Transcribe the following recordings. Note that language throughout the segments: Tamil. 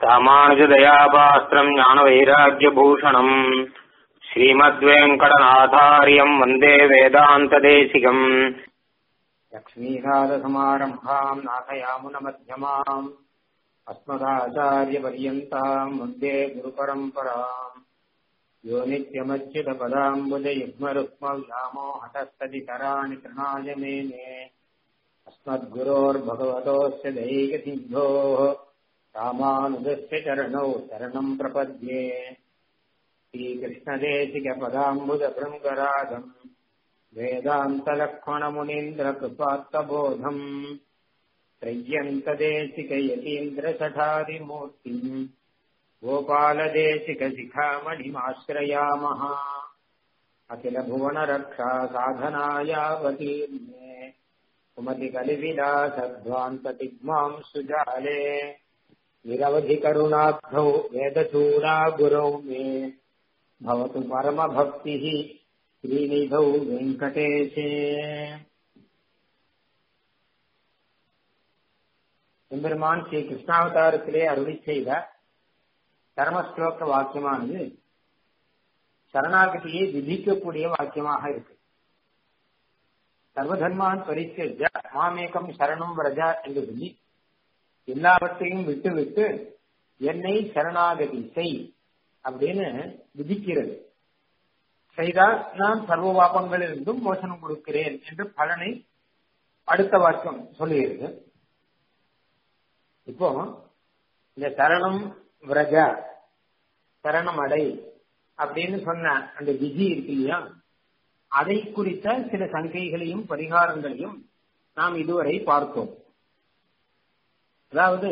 ராமானுஜதயாபாஸ்திரம் ஞானவைராக்கியபூஷணம் ஸ்ரீமத்வேங்கடநாதாரியம் வந்தே வேதாந்ததேசிகம் लक्ष्मीनाथसमारम्भाम् नाथयामुनमध्यमाम् अस्मदाचार्यपर्यन्ताम् वन्दे गुरुपरम्पराम् यो नित्यमच्युतपदाम्बुजयुग्मरुक्मव्यामोहतस्तदितराणि तृणाय मेने अस्मद्गुरोर्भगवतोऽस्य दैकसिन्धोः रामानुजस्य चरणौ शरणम् प्रपद्ये श्रीकृष्णदेशिकपदाम्बुजभृङ्गराजम् वेदान्तलक्ष्मणमुनीन्द्रकृपात्तबोधम् त्रय्यन्तदेशिकयतीन्द्रसठादिमूर्तिम् गोपालदेशिकशिखामणिमाश्रयामः अखिलभुवनरक्षा साधनायावतीर्णे कुमतिकलिविलासध्वान्ततिग्माम् सुजाले निरवधिकरुणाब्धौ वेदचूडा गुरौ मे भवतु परमभक्तिः ஸ்ரீநிதௌ வெங்கடேஷே எம்பெருமான் ஸ்ரீ கிருஷ்ணாவதாரத்திலே அருளி செய்த தர்மஸ்லோக வாக்கியமானது சரணாகதியை விதிக்கக்கூடிய வாக்கியமாக இருக்கு சர்வதர்மான் பரிச்ச மாமேகம் சரணம் வரஜா என்று சொல்லி எல்லாவற்றையும் விட்டு விட்டு என்னை சரணாகதி செய் அப்படின்னு விதிக்கிறது செய்தால் நான் சர்வ பாபங்களிலிருந்தும் மோசனம் கொடுக்கிறேன் என்று பலனை அடுத்த வாக்கியம் சொல்லுகிறது இப்போ இந்த சரணம் விரஜ சரணம் அடை அப்படின்னு சொன்ன அந்த விதி இருக்கு இல்லையா அதை குறித்த சில சங்கைகளையும் பரிகாரங்களையும் நாம் இதுவரை பார்த்தோம் அதாவது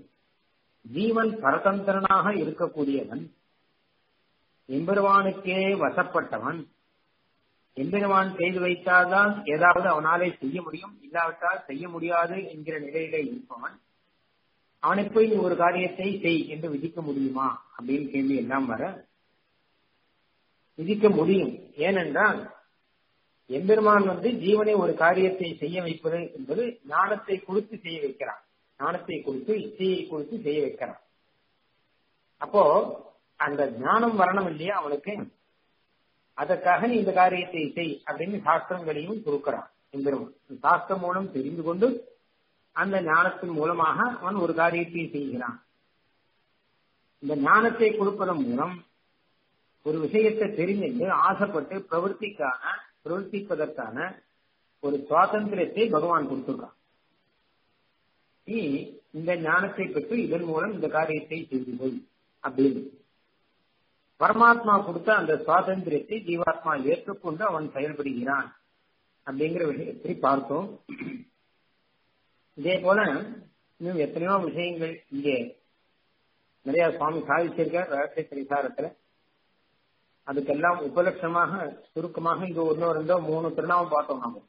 ஜீவன் பரதந்திரனாக இருக்கக்கூடியவன் எம்பெருமானுக்கே வசப்பட்டவன் எம்பெருமான் செய்து வைத்தால்தான் ஏதாவது அவனாலே செய்ய முடியும் இல்லாவிட்டால் செய்ய முடியாது என்கிற நிலையிலே இருப்பவன் அவனை போய் ஒரு காரியத்தை செய் என்று விதிக்க முடியுமா அப்படின்னு கேள்வி எல்லாம் வர விதிக்க முடியும் ஏனென்றால் எம்பெருமான் வந்து ஜீவனை ஒரு காரியத்தை செய்ய வைப்பது என்பது ஞானத்தை கொடுத்து செய்ய வைக்கிறான் ஞானத்தை கொடுத்து இச்சையை கொடுத்து செய்ய வைக்கிறான் அப்போ அந்த ஞானம் வரணும் இல்லையா அவனுக்கு அதற்காக நீ இந்த காரியத்தை செய் அப்படின்னு சாஸ்திரங்களையும் கொடுக்கிறான் எம்பெருமான் சாஸ்திரம் மூலம் தெரிந்து கொண்டு அந்த ஞானத்தின் மூலமாக அவன் ஒரு காரியத்தை செய்கிறான் இந்த ஞானத்தை கொடுப்பதன் மூலம் ஒரு விஷயத்தை தெரிந்து ஆசைப்பட்டு பிரவர்த்திக்கான பிரவர்த்திப்பதற்கான ஒரு சுவாதந்திரத்தை பகவான் கொடுத்துருக்கான் நீ இந்த ஞானத்தை பெற்று இதன் மூலம் இந்த காரியத்தை செய்து கொள் அப்படின்னு பரமாத்மா கொடுத்த அந்த சுவாதந்திரத்தை ஜீவாத்மா ஏற்றுக்கொண்டு அவன் செயல்படுகிறான் அப்படிங்கிற விஷயத்தை பார்த்தோம் இதே போல இன்னும் எத்தனையோ விஷயங்கள் இங்கே நிறைய சுவாமி சாதிச்சிருக்கார் ரகசிய சரிசாரத்துல அதுக்கெல்லாம் உபலட்சமாக சுருக்கமாக இங்க ஒன்னோ ரெண்டோ மூணு திருநாமம் பார்த்தோம் நாம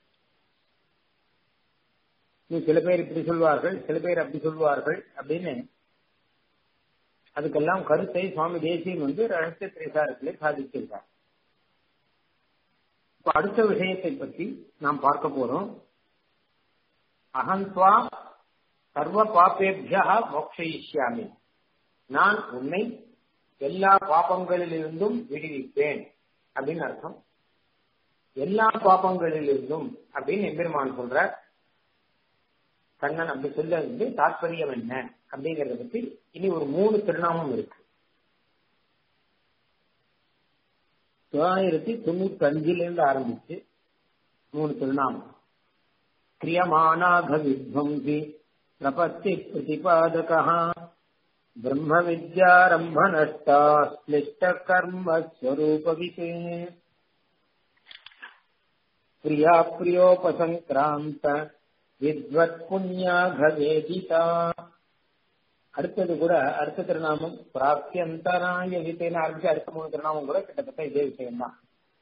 சில பேர் இப்படி சொல்வார்கள் சில பேர் அப்படி சொல்வார்கள் அப்படின்னு அதுக்கெல்லாம் கருத்தை சுவாமி தேசியன் வந்து ரகசிய திரைசாரத்திலே சாதிச்சிருக்கார் இப்ப அடுத்த விஷயத்தை பற்றி நாம் பார்க்க போறோம் அகந்த்வா சர்வ பாப்பேபியா மோக்ஷயிஷ்யாமி நான் உன்னை எல்லா பாப்பங்களிலிருந்தும் விடுவிப்பேன் அப்படின்னு அர்த்தம் எல்லா பாப்பங்களிலிருந்தும் அப்படின்னு எம்பெருமான் சொல்றார் கண்ணன் அப்படி சொல்ல வந்து தாற்பயம் என்ன அப்படிங்கறத பத்தி இனி ஒரு மூணு திருநாமம் இருக்கு தொள்ளாயிரத்தி தொண்ணூத்தி அஞ்சுல இருந்து ஆரம்பிச்சு மூணு திருநாமம் கிரியமானாக வித்வம்சி பிரபத்தி பிரதிபாதகா பிரம்ம வித்யாரம்ப நஷ்டா ஸ்லிஷ்ட கர்ம ஸ்வரூபவிதே பிரியா பிரியோபசங்கிராந்த வித்வத் புண்ணியாகவேதிதா அடுத்தது கூட அடுத்த திருநாமம் பிராப்தியந்தராய வித்தைன்னு ஆரம்பிச்சு அடுத்த மூணு திருநாமம் கூட கிட்டத்தட்ட இதே விஷயம்தான்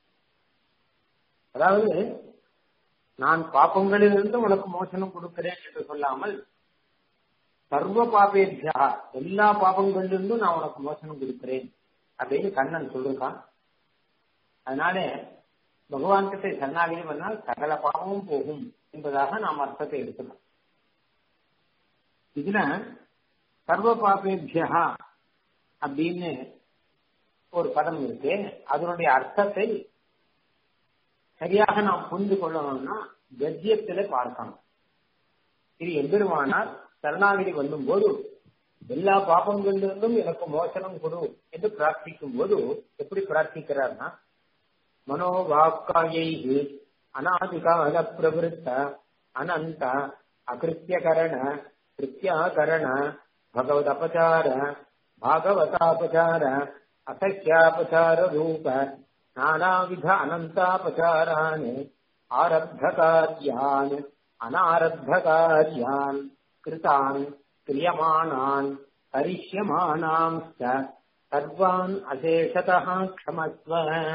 அதாவது நான் பாப்பங்களிலிருந்து உனக்கு மோசனம் கொடுக்கிறேன் என்று சொல்லாமல் சர்வ பாபேபியா எல்லா பாபங்களிலிருந்தும் நான் உனக்கு மோசனம் கொடுக்கிறேன் அப்படின்னு கண்ணன் சொல்லிருக்கான் அதனால பகவான் கிட்ட சரணாகதி பண்ணால் சகல பாவமும் போகும் என்பதாக நாம் அர்த்தத்தை எடுக்கலாம் இதுல சர்வ பாபேபியா அப்படின்னு ஒரு பதம் இருக்கு அதனுடைய அர்த்தத்தை சரியாக நாம் புரிந்து கொள்ளணும்னா கத்தியத்தில பார்க்கணும் இது எம்பெருமானார் சரணாகிரி வந்தும் போது எல்லா பாபங்களிலிருந்தும் எனக்கு மோசனம் கொடு என்று பிரார்த்திக்கும் போது எப்படி பிரார்த்திக்கிறார்னா மனோவாக்காயை அநாதிகால பிரவருத்த அனந்த அகிருத்தியகரண கிருத்தியாகரண பகவத் அபச்சார பாகவதாபச்சார அசக்கியாபச்சார ரூப நானாவித அனந்தாபச்சாரான் ஆரப்தகாரியான் அனாரப்தகாரியான் கிருதான் கிரியமானான் கரிஷ்யமானாம் சர்வான் அசேஷதः க்ஷமஸ்வ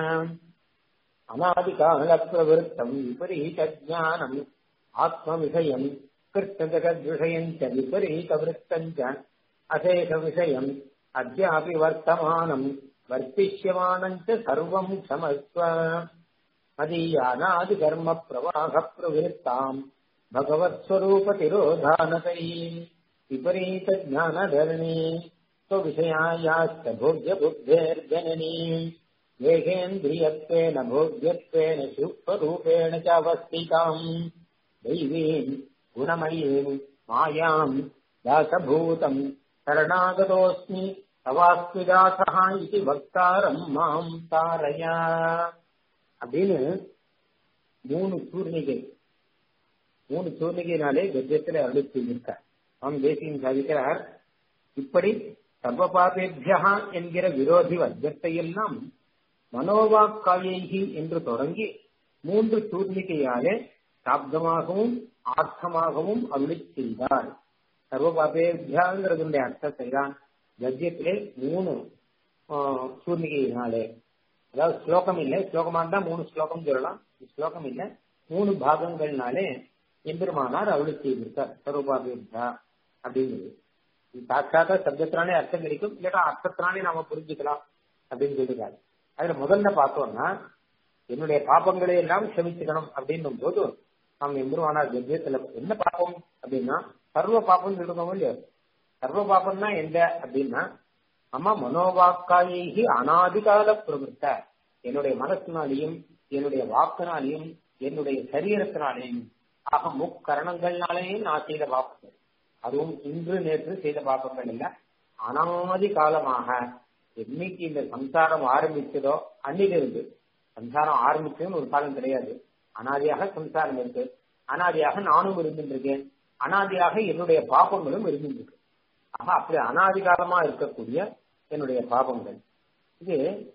அநாதிகால பிரவருத்தம் விபரீத ஜானம் ஆத்மவிஷயம் கிருஷ்ணஜகத்விஷயம் ச விபரீத விருத்தம் ச அசேஷ விஷயம் அத்யாபி வர்த்தமானம் வர்த்திஷ்யமானம் ச சர்வம் க்ஷமஸ்வ மதீயானாதி கர்ம பிரவாக பிரவருத்தாம் भगवत्स्वरूपतिरोधानतैः विपरीतज्ञानधरणी स्वविषयायाश्च भोग्यबुद्धेर्जननी देहेन्द्रियत्वेन भोग्यत्वेन सूक्ष्मरूपेण च अवस्थिताम् दैवीम् गुणमयीम् मायाम् दासभूतम् शरणागतोऽस्मि तवास्मिदासः इति वक्तारम् மாம் தாரயா அப்படின்னு மூணு சூர்ணிகை மூணு சூர்ணிகையினாலே கத்தியத்தில் அருள் செய்திருக்கார் அவன் தேசியம் சாதிக்கிறார் இப்படி சர்வபாபேபியா என்கிற விரோதி வர்க்கத்தை எல்லாம் மனோவாக்காயி என்று தொடங்கி மூன்று சூர்ணிகையாலே சாப்தமாகவும் ஆர்த்தமாகவும் அருளி செய்தார் சர்வபாபேபியாங்கிறதுடைய அர்த்தத்தை தான் கத்தியத்திலே மூணு சூர்ணிகையினாலே அதாவது ஸ்லோகம் இல்லை ஸ்லோகமா இருந்தா மூணு ஸ்லோகம் சொல்லலாம் ஸ்லோகம் இல்லை மூணு பாகங்கள்னாலே எம்பெருமானார் அருளி செய்திருக்கார் சர்வபாபியா அப்படிங்கிறது சாட்சாத்தா சப்தத்தினாலே அர்த்தம் கிடைக்கும் இல்லாட்டா அர்த்தத்தினாலே நாம புரிஞ்சுக்கலாம் அப்படின்னு சொல்லிருக்காரு அதுல முதல்ல பார்த்தோம்னா என்னுடைய பாப்பங்களை எல்லாம் க்ஷமிச்சுக்கணும் அப்படின்னும் போது நாம் எம்பெருமானார் கத்தியத்துல என்ன பாப்பம் அப்படின்னா சர்வ பாப்பம் சொல்லுவோம் இல்லையோ சர்வ பாப்பம்னா எந்த அப்படின்னா அம்மா மனோவாக்காயி அனாதிகால பிரவருத்த என்னுடைய மனசினாலையும் என்னுடைய வாக்கினாலையும் என்னுடைய சரீரத்தினாலேயும் ஆக முக்கரணங்கள்னாலேயும் நான் செய்த பாப்பங்கள் அதுவும் இன்று நேற்று செய்த பாப்பங்கள் இல்ல அனாதி காலமாக என்னைக்கு இந்த சம்சாரம் ஆரம்பிச்சதோ அன்னிலிருந்து சம்சாரம் ஆரம்பிச்சதுன்னு ஒரு காலம் கிடையாது அனாதியாக சம்சாரம் இருக்கு அனாதியாக நானும் இருந்துருக்கேன் அனாதியாக என்னுடைய பாப்பங்களும் இருந்துருக்கு ஆக அப்படி அனாதி காலமா இருக்கக்கூடிய என்னுடைய பாபங்கள் இது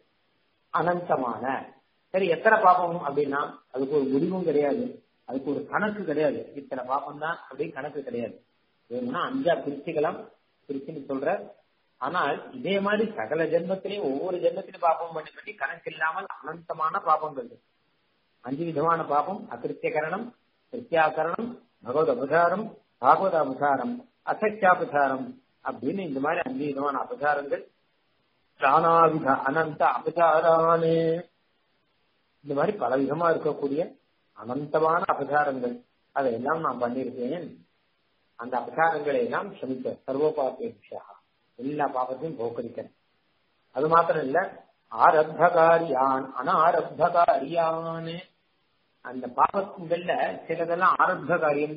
அனந்தமான சரி எத்தனை பாபம் அப்படின்னா அதுக்கு ஒரு முடிவும் கிடையாது அதுக்கு ஒரு கணக்கு கிடையாது இத்தனை பாபம் தான் அப்படின்னு கணக்கு கிடையாது வேணும்னா அஞ்சா பிரிச்சுக்கலாம் பிரிச்சுன்னு சொல்ற ஆனால் இதே மாதிரி சகல ஜென்மத்திலையும் ஒவ்வொரு ஜென்மத்திலும் பாபம் பண்ணி பண்ணி கணக்கு இல்லாமல் அனந்தமான பாபங்கள் அஞ்சு விதமான பாபம் அகிருத்தியகரணம் கிருத்தியாகரணம் பகவத் அபசாரம் பாகவத அபசாரம் அசக்கியாபசாரம் அப்படின்னு இந்த மாதிரி அஞ்சு விதமான அபசாரங்கள் நானாவித அனந்த அபசாரானே இந்த மாதிரி பல விதமா இருக்கக்கூடிய அனந்தமான அபசாரங்கள் அதையெல்லாம் நான் பண்ணியிருக்கேன் அந்த அபசாரங்களை எல்லாம் க்ஷமிக்க சர்வோபாபேட்சா எல்லா பாபத்தையும் போக்கடிக்கிறேன் அது மாத்திரம் இல்ல ஆரப்தகாரியான் அனாரப்தகாரியான் அந்த பாபங்கள்ல சிலதெல்லாம் ஆரப்த காரியம்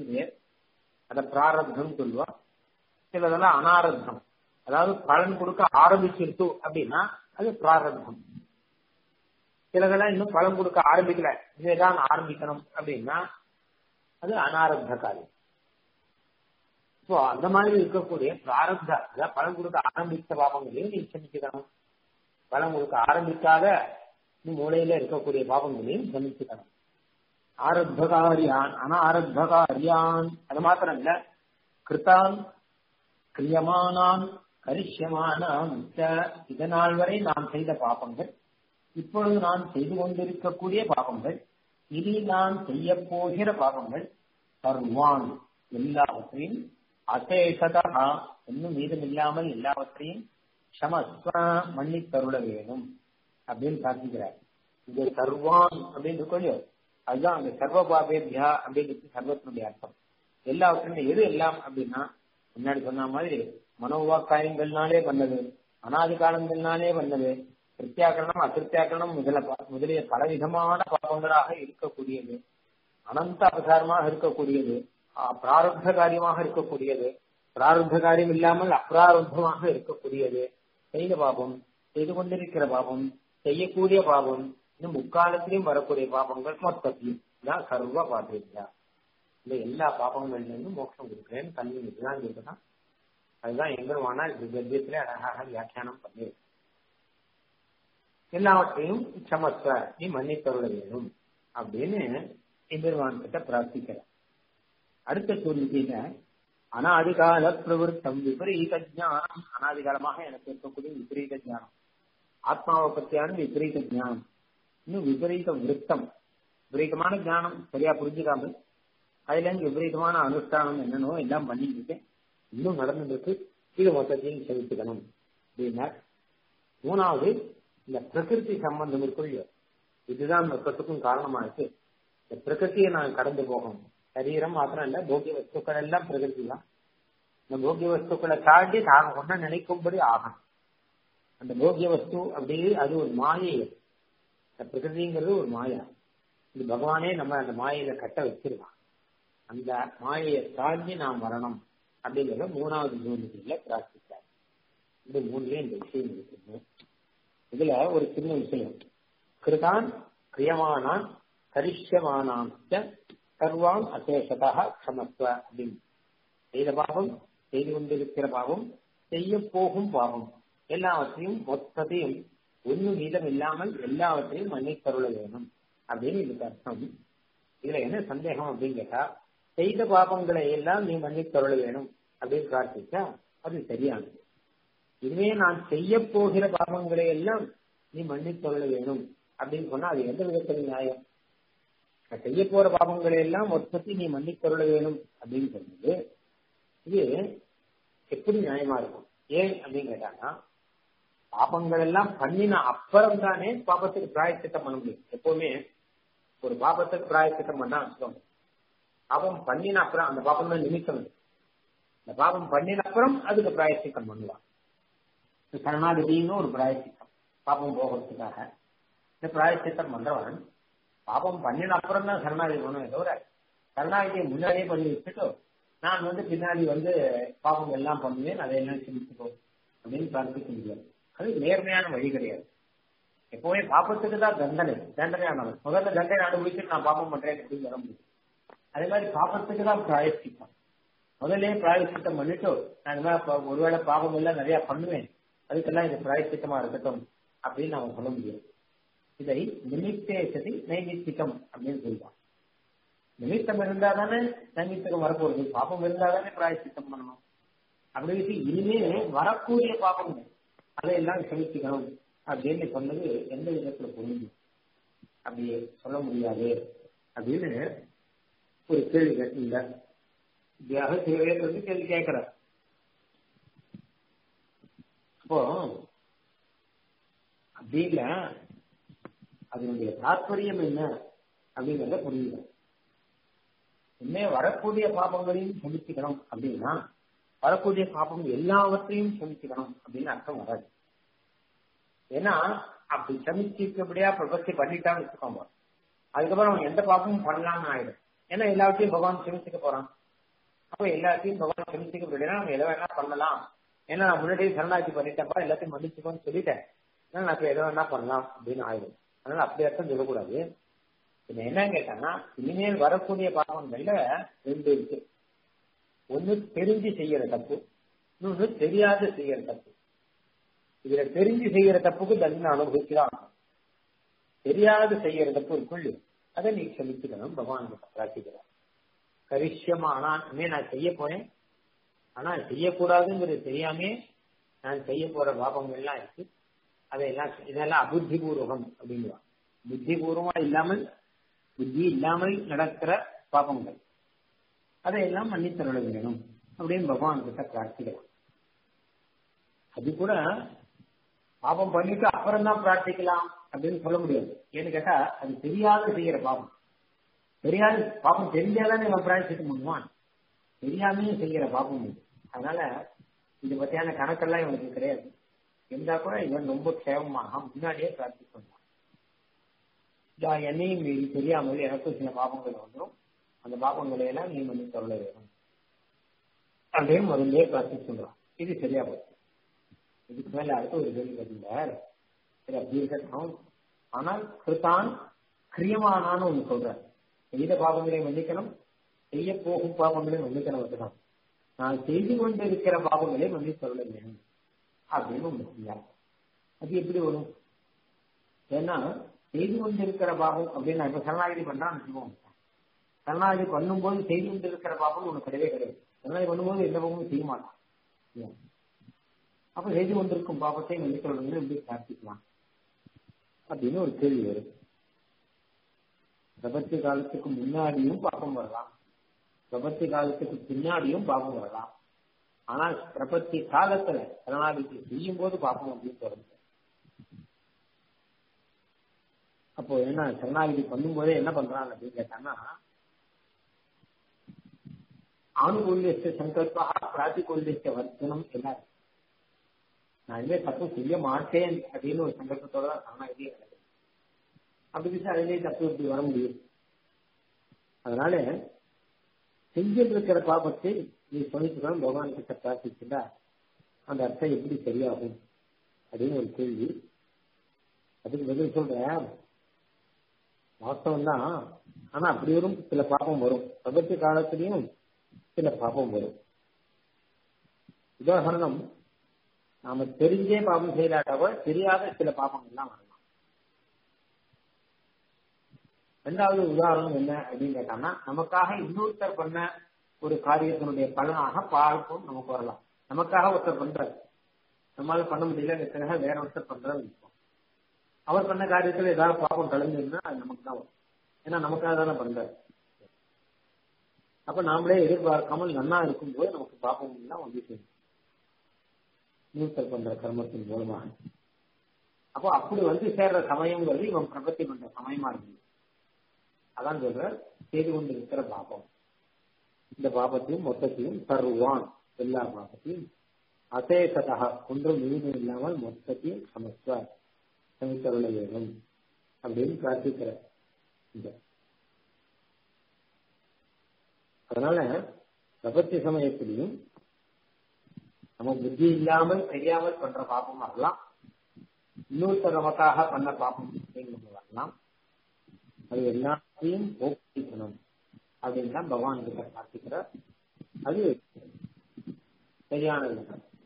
அத பிராரப்தம் சொல்லுவா சிலதெல்லாம் அனாரப்தம் அதாவது பலன் கொடுக்க ஆரம்பிச்சிருத்து அப்படின்னா அது பிராரப்தம் சிலதெல்லாம் இன்னும் பலன் கொடுக்க ஆரம்பிக்கல இதுதான் ஆரம்பிக்கணும் அப்படின்னா அது அனாரப்த காரியம் இப்போ அந்த மாதிரி இருக்கக்கூடிய பிராரப்த அதாவது பலன் கொடுக்க ஆரம்பித்த பாபங்களையும் நீ சமிச்சுக்கணும் பலன் கொடுக்க ஆரம்பிக்காத மூலையில இருக்கக்கூடிய பாபங்களையும் சமிச்சுக்கணும் ஆரப்தகாரியான் அனாரப்தகாரியான் அது மாத்திரம் இல்ல கிருத்தான் கிரியமானான் கரிஷ்யமானான் இதனால் வரை நான் செய்த பாபங்கள் இப்பொழுது நான் செய்து கொண்டிருக்கக்கூடிய பாபங்கள் இனி நான் செய்ய போகிற பாபங்கள் சர்வான் எல்லாவற்றையும் அசேஷதா இன்னும் மீதமில்லாமல் எல்லாவற்றையும் சமஸ்வ மன்னித்தருள வேணும் அப்படின்னு பிரார்த்திக்கிறார் இது சர்வான் அப்படின்னு இருக்கோம் அதுதான் அந்த சர்வ பாபேபியா அப்படிங்கிறது சர்வத்தினுடைய அர்த்தம் எல்லாவற்றையும் எது எல்லாம் அப்படின்னா முன்னாடி சொன்ன மாதிரி மனோவாக்காயங்கள்னாலே பண்ணது அனாதி காலங்கள்னாலே பண்ணது கிருத்தியாக்கரணம் அகிருத்தியாக்கரணம் முதல முதலிய பலவிதமான பாவங்களாக இருக்கக்கூடியது அனந்த அபசாரமாக இருக்கக்கூடியது பிராரப்த காரியமாக இருக்கக்கூடியது பிராரப்த காரியம் இல்லாமல் அப்ராரப்தமாக இருக்கக்கூடியது செய்த பாபம் செய்து கொண்டிருக்கிற பாபம் செய்யக்கூடிய பாபம் இன்னும் முக்காலத்திலையும் வரக்கூடிய பாபங்கள் மொத்தத்தையும் தான் சர்வ பாதிரியா இந்த எல்லா பாபங்கள்ல இருந்தும் மோட்சம் கொடுக்குறேன்னு கல்வி இதுதான் சொல்றதான் அதுதான் எங்களுமானா கத்தியத்துல அழகாக வியாக்கியானம் பண்ணி எல்லாவற்றையும் சமஸ்வ நீ மன்னித்தருள வேணும் அப்படின்னு எம்பெருமான் கிட்ட பிரார்த்திக்கிற அடுத்த கேள்வியில அனாதிகால பிரவருத்தம் விபரீத ஜானம் அனாதிகாலமாக எனக்கு இருக்கக்கூடிய விபரீத ஜானம் ஆத்மாவை பற்றியான விபரீத ஜானம் இன்னும் விபரீத விருத்தம் விபரீதமான ஞானம் சரியா புரிஞ்சுக்காமல் அதுல இருந்து விபரீதமான அனுஷ்டானம் என்னன்னோ எல்லாம் பண்ணிட்டு இருக்கேன் இன்னும் நடந்துட்டு இருக்கு இது மொத்தத்தையும் செலுத்திக்கணும் அப்படின்னா மூணாவது இந்த பிரகிருதி சம்பந்தம் இருக்குள்ள இதுதான் மொத்தத்துக்கும் காரணமா இருக்கு இந்த பிரகிருத்தியை நான் கடந்து போகணும் சரீரம் மாத்திரம் இல்ல போக்கிய வஸ்துக்கள் எல்லாம் பிரகிருதி தான் இந்த போக்கிய வஸ்துக்களை தாண்டி தான் ஒன்ன நினைக்கும்படி ஆகணும் அந்த போக்கிய வஸ்து அப்படி அது ஒரு மாயை இந்த பிரகிருதிங்கிறது ஒரு மாயா இது பகவானே நம்ம அந்த மாயையில கட்ட வச்சிருக்கான் அந்த மாயையை தாண்டி நாம் வரணும் அப்படிங்கிறத மூணாவது ஜூனியில பிரார்த்தித்தார் இந்த மூணுலயும் இந்த விஷயம் இருக்குது இதுல ஒரு சின்ன விஷயம் கிருதான் கிரியமானான் கரிஷ்யமானான் சர்வான் அசேஷதா க்ஷமத்வ அப்படின்னு செய்த பாவம் செய்து கொண்டிருக்கிற பாவம் செய்ய போகும் பாவம் எல்லாவற்றையும் மொத்தத்தையும் ஒண்ணு மீதம் இல்லாமல் எல்லாவற்றையும் மன்னித்தருள வேணும் அப்படின்னு இதுக்கு அர்த்தம் இதுல என்ன சந்தேகம் அப்படின்னு கேட்டா செய்த பாவங்களை எல்லாம் நீ மன்னித்தருள வேணும் அப்படின்னு பிரார்த்திச்சா அது சரியானது இனிமே நான் செய்ய போகிற பாவங்களை எல்லாம் நீ மன்னித்தருள வேணும் அப்படின்னு சொன்னா அது எந்த விதத்தில் நியாயம் செய்ய போற பாவங்களை எல்லாம் மொத்தத்தை நீ மன்னித்தருள வேணும் அப்படின்னு சொன்னது இது எப்படி நியாயமா இருக்கும் ஏன் அப்படின்னு கேட்டாங்கன்னா பாபங்கள் எல்லாம் பண்ணின அப்புறம் தானே பாபத்துக்கு பிராயச்சித்தம் பண்ண முடியும் எப்பவுமே ஒரு பாபத்துக்கு பிராயச்சித்தம் பண்ணா அர்த்தம் பாபம் பண்ணின அப்புறம் அந்த பாபம் தான் நிமித்தம் இந்த பாபம் பண்ணின அப்புறம் அதுக்கு பிராயச்சித்தம் பண்ணுவான் சரணாகதின்னு ஒரு பிராயச்சித்தம் பாபம் போகிறதுக்காக இந்த பிராயச்சித்தம் பண்றவன் பாபம் பண்ணின அப்புறம் தான் சரணாகதி பண்ணுவேன் தவிர சரணாகதியை முன்னாடியே பண்ணி வச்சுட்டு நான் வந்து பின்னாடி வந்து பாபம் எல்லாம் பண்ணுவேன் அதையெல்லாம் சிரிச்சுக்கோ அப்படின்னு பிரார்த்திக்க முடியாது அது நேர்மையான வழி கிடையாது எப்பவுமே பாப்பத்துக்கு தான் தண்டனை தண்டனையானவன் முதல்ல தண்டனை அனுபவிச்சு நான் பாப்பம் பண்றேன் அப்படின்னு வர முடியும் அதே மாதிரி பாப்பத்துக்கு தான் பிராயசித்தம் முதல்ல பிராயசித்தம் பண்ணிட்டு நான் ஒருவேளை பாபம் எல்லாம் நிறைய பண்ணுவேன் அதுக்கெல்லாம் இது பிராயசித்தமா இருக்கட்டும் அப்படின்னு நம்ம சொல்ல முடியாது இதை நிமித்தேசதி நைமித்திகம் அப்படின்னு சொல்லுவான் நிமித்தம் இருந்தா தானே நைமித்தகம் வரப்போகுது பாப்பம் இருந்தா தானே பிராயசித்தம் பண்ணணும் அப்படி இனிமே வரக்கூடிய பாபங்கள் அதையெல்லாம் செலுத்திக்கணும் அப்படின்னு சொன்னது எந்த விதத்துல புரிஞ்சு அப்படி சொல்ல முடியாது அப்படின்னு ஒரு கேள்வி கேட்டீங்க இப்படியாக சில பேர் வந்து கேள்வி கேட்கிறார் அப்போ அப்படி இல்ல அதனுடைய தாற்பயம் என்ன அப்படிங்கறத புரியுது இனிமே வரக்கூடிய பாபங்களையும் செலுத்திக்கணும் அப்படின்னா வரக்கூடிய பாபம் எல்லாவற்றையும் சமிச்சுக்கணும் அப்படின்னு அர்த்தம் வராது ஏன்னா அப்படி சமிச்சிக்கப்படியா பிரபத்தி பண்ணிட்டான்னு வச்சுக்கோங்க அதுக்கப்புறம் அவன் எந்த பாபமும் பண்ணலாம்னு ஆயிடும் ஏன்னா எல்லாத்தையும் பகவான் சமிச்சுக்க போறான் அப்ப எல்லாத்தையும் பகவான் சமிச்சுக்க முடியலன்னா நம்ம எதை வேணா பண்ணலாம் ஏன்னா நான் முன்னாடியே சரணாட்சி பண்ணிட்டேன்ப்பா எல்லாத்தையும் மன்னிச்சுக்கோன்னு சொல்லிட்டேன் நான் இப்ப எதை வேணா பண்ணலாம் அப்படின்னு ஆயிடும் அதனால அப்படி அர்த்தம் சொல்லக்கூடாது இது என்ன கேட்டாங்கன்னா இனிமேல் வரக்கூடிய பாவங்கள்ல ரெண்டு இருக்கு ஒண்ணு தெரிஞ்சு செய்யற தப்பு இன்னொன்னு தெரியாத செய்யற தப்பு இதுல தெரிஞ்சு செய்யற தப்புக்கு தண்டனை அனுபவிச்சுதான் தெரியாது செய்யற தப்பு இருக்குள்ளு அதை நீ செலுத்திக்கணும் பகவான் பிரார்த்திக்கிறார் கரிஷ்யமா ஆனா இனிமே நான் செய்ய போறேன் ஆனா செய்யக்கூடாதுங்கிறது தெரியாமே நான் செய்ய போற பாபங்கள்லாம் இருக்கு அதையெல்லாம் இதெல்லாம் அபுத்தி பூர்வகம் அப்படிங்குவான் புத்தி பூர்வமா இல்லாமல் புத்தி இல்லாமல் நடக்கிற பாபங்கள் அதையெல்லாம் மன்னித்தருள வேணும் அப்படின்னு பகவான் கிட்ட பிரார்த்திக்கலாம் அது கூட பாபம் பண்ணிட்டு அப்புறம் தான் பிரார்த்திக்கலாம் அப்படின்னு சொல்ல முடியாது ஏன்னு கேட்டா அது தெரியாத செய்யற பாவம் தெரியாது பாவம் தெரிஞ்சாதானே இவன் பிரார்த்திக்க பண்ணுவான் தெரியாமையும் செய்யற பாவம் இது அதனால இது பத்தியான கணக்கெல்லாம் இவனுக்கு கிடையாது இருந்தா கூட இவன் ரொம்ப க்ஷேமமாக முன்னாடியே பிரார்த்திச்சு பண்ணான் என்னையும் மீறி தெரியாமல் எனக்கும் சில பாபங்கள் வந்துடும் அந்த பாபங்களை எல்லாம் நீ வந்து சொல்ல வேணும் அப்படின்னு முதல்ல பிரார்த்திச்சு சொல்றான் இது சரியா போச்சு இதுக்கு மேல அடுத்த ஒரு கேள்வி கேட்டுட்டார் சரி அப்படி இருக்கட்டும் ஆனால் கிருத்தான் கிரியமானான்னு ஒண்ணு சொல்றார் செய்த பாபங்களை மன்னிக்கணும் செய்ய போகும் பாபங்களை மன்னிக்கணும் வச்சுதான் நான் செய்து கொண்டு இருக்கிற பாபங்களை மன்னி சொல்ல வேணும் அப்படின்னு ஒண்ணு சொன்னார் அது எப்படி வரும் ஏன்னா செய்து கொண்டு இருக்கிற பாபம் அப்படின்னு நான் இப்ப சரணாகதி பண்றான்னு வச்சுக்கோங்க சரணாகதி பண்ணும்போது செய்து கொண்டு இருக்கிற பாபம் ஒண்ணு கிடையவே கிடையாது சரணாகதி பண்ணும்போது எந்த பாபமும் செய்ய மாட்டான் அப்ப செய்து கொண்டிருக்கும் பாபத்தை மன்னிக்கணும் எப்படி பிரார்த்திக்கலாம் அப்படின்னு ஒரு கேள்வி வருது பிரபத்தி காலத்துக்கு முன்னாடியும் பாபம் வரலாம் பிரபத்தி காலத்துக்கு பின்னாடியும் பாபம் வரலாம் ஆனால் பிரபத்தி காலத்துல சரணாகதி செய்யும் போது பாபம் அப்படின்னு தொடர்ந்து அப்போ என்ன சரணாகதி பண்ணும்போதே என்ன பண்றாங்க அப்படின்னு கேட்டாங்கன்னா ஆணுகூல்யஸ்த சங்கல்பா பிராத்திகூல்யஸ்த வர்த்தனம் எல்லாம் நான் இனிமே தப்பு செய்ய மாட்டேன் அப்படின்னு ஒரு சங்கல்பத்தோட தான் சரணாகதியே நடக்குது அப்படி இருந்துச்சு அதிலே தப்பு இப்படி வர முடியும் அதனால செஞ்சில் இருக்கிற பாபத்தை நீ சொல்லிச்சுதான் பகவான் கிட்ட பிரார்த்திச்சுட்டா அந்த அர்த்தம் எப்படி சரியாகும் அப்படின்னு ஒரு கேள்வி அதுக்கு பதில் சொல்றேன் வாஸ்தவம் தான் ஆனா அப்படி வரும் சில பாபம் வரும் பிரபத்தி காலத்திலையும் சில பாபம் வரும் உதாரணம் நாம தெரிஞ்சே பாபம் செய்யலாட்டவ தெரியாத சில பாபங்கள்லாம் வரலாம் ரெண்டாவது உதாரணம் என்ன அப்படின்னு கேட்டாங்கன்னா நமக்காக இன்னொருத்தர் பண்ண ஒரு காரியத்தினுடைய பலனாக பாழ்ப்பும் நமக்கு வரலாம் நமக்காக ஒருத்தர் பண்றாரு நம்மளால பண்ண முடியல வேற ஒருத்தர் பண்றாரு இருக்கும் அவர் பண்ண காரியத்துல ஏதாவது பாப்பம் கலந்துருந்தா அது நமக்கு தான் வரும் ஏன்னா நமக்காக தானே பண்றாரு அப்ப நாமளே எதிர்பார்க்காமல் நன்னா இருக்கும்போது நமக்கு பாப்பம் எல்லாம் வந்து சேரும் நியூத்தர் பண்ற கர்மத்தின் மூலமாக அப்போ அப்படி வந்து சேர்ற சமயங்கிறது இவன் பிரபத்தி பண்ற சமயமா இருக்கு அதான் சொல்ற செய்து கொண்டு இருக்கிற பாபம் இந்த பாபத்தையும் மொத்தத்தையும் தருவான் எல்லா பாபத்தையும் அசேஷதா ஒன்றும் மீதும் இல்லாமல் மொத்தத்தையும் சமஸ்வார் சமைத்தருள வேணும் அப்படின்னு பிரார்த்திக்கிற இந்த அதனால பிரபத்தி சமயத்திலையும் நம்ம புத்தி இல்லாமல் தெரியாமல் பண்ற பாப்பம் வரலாம் இன்னொருத்தர் நமக்காக பண்ண பாப்பம் அப்படிங்கிறது வரலாம் அது எல்லாத்தையும் போக்கிக்கணும் அப்படின்னு தான் பகவான் கிட்ட பிரார்த்திக்கிறார் அது சரியானது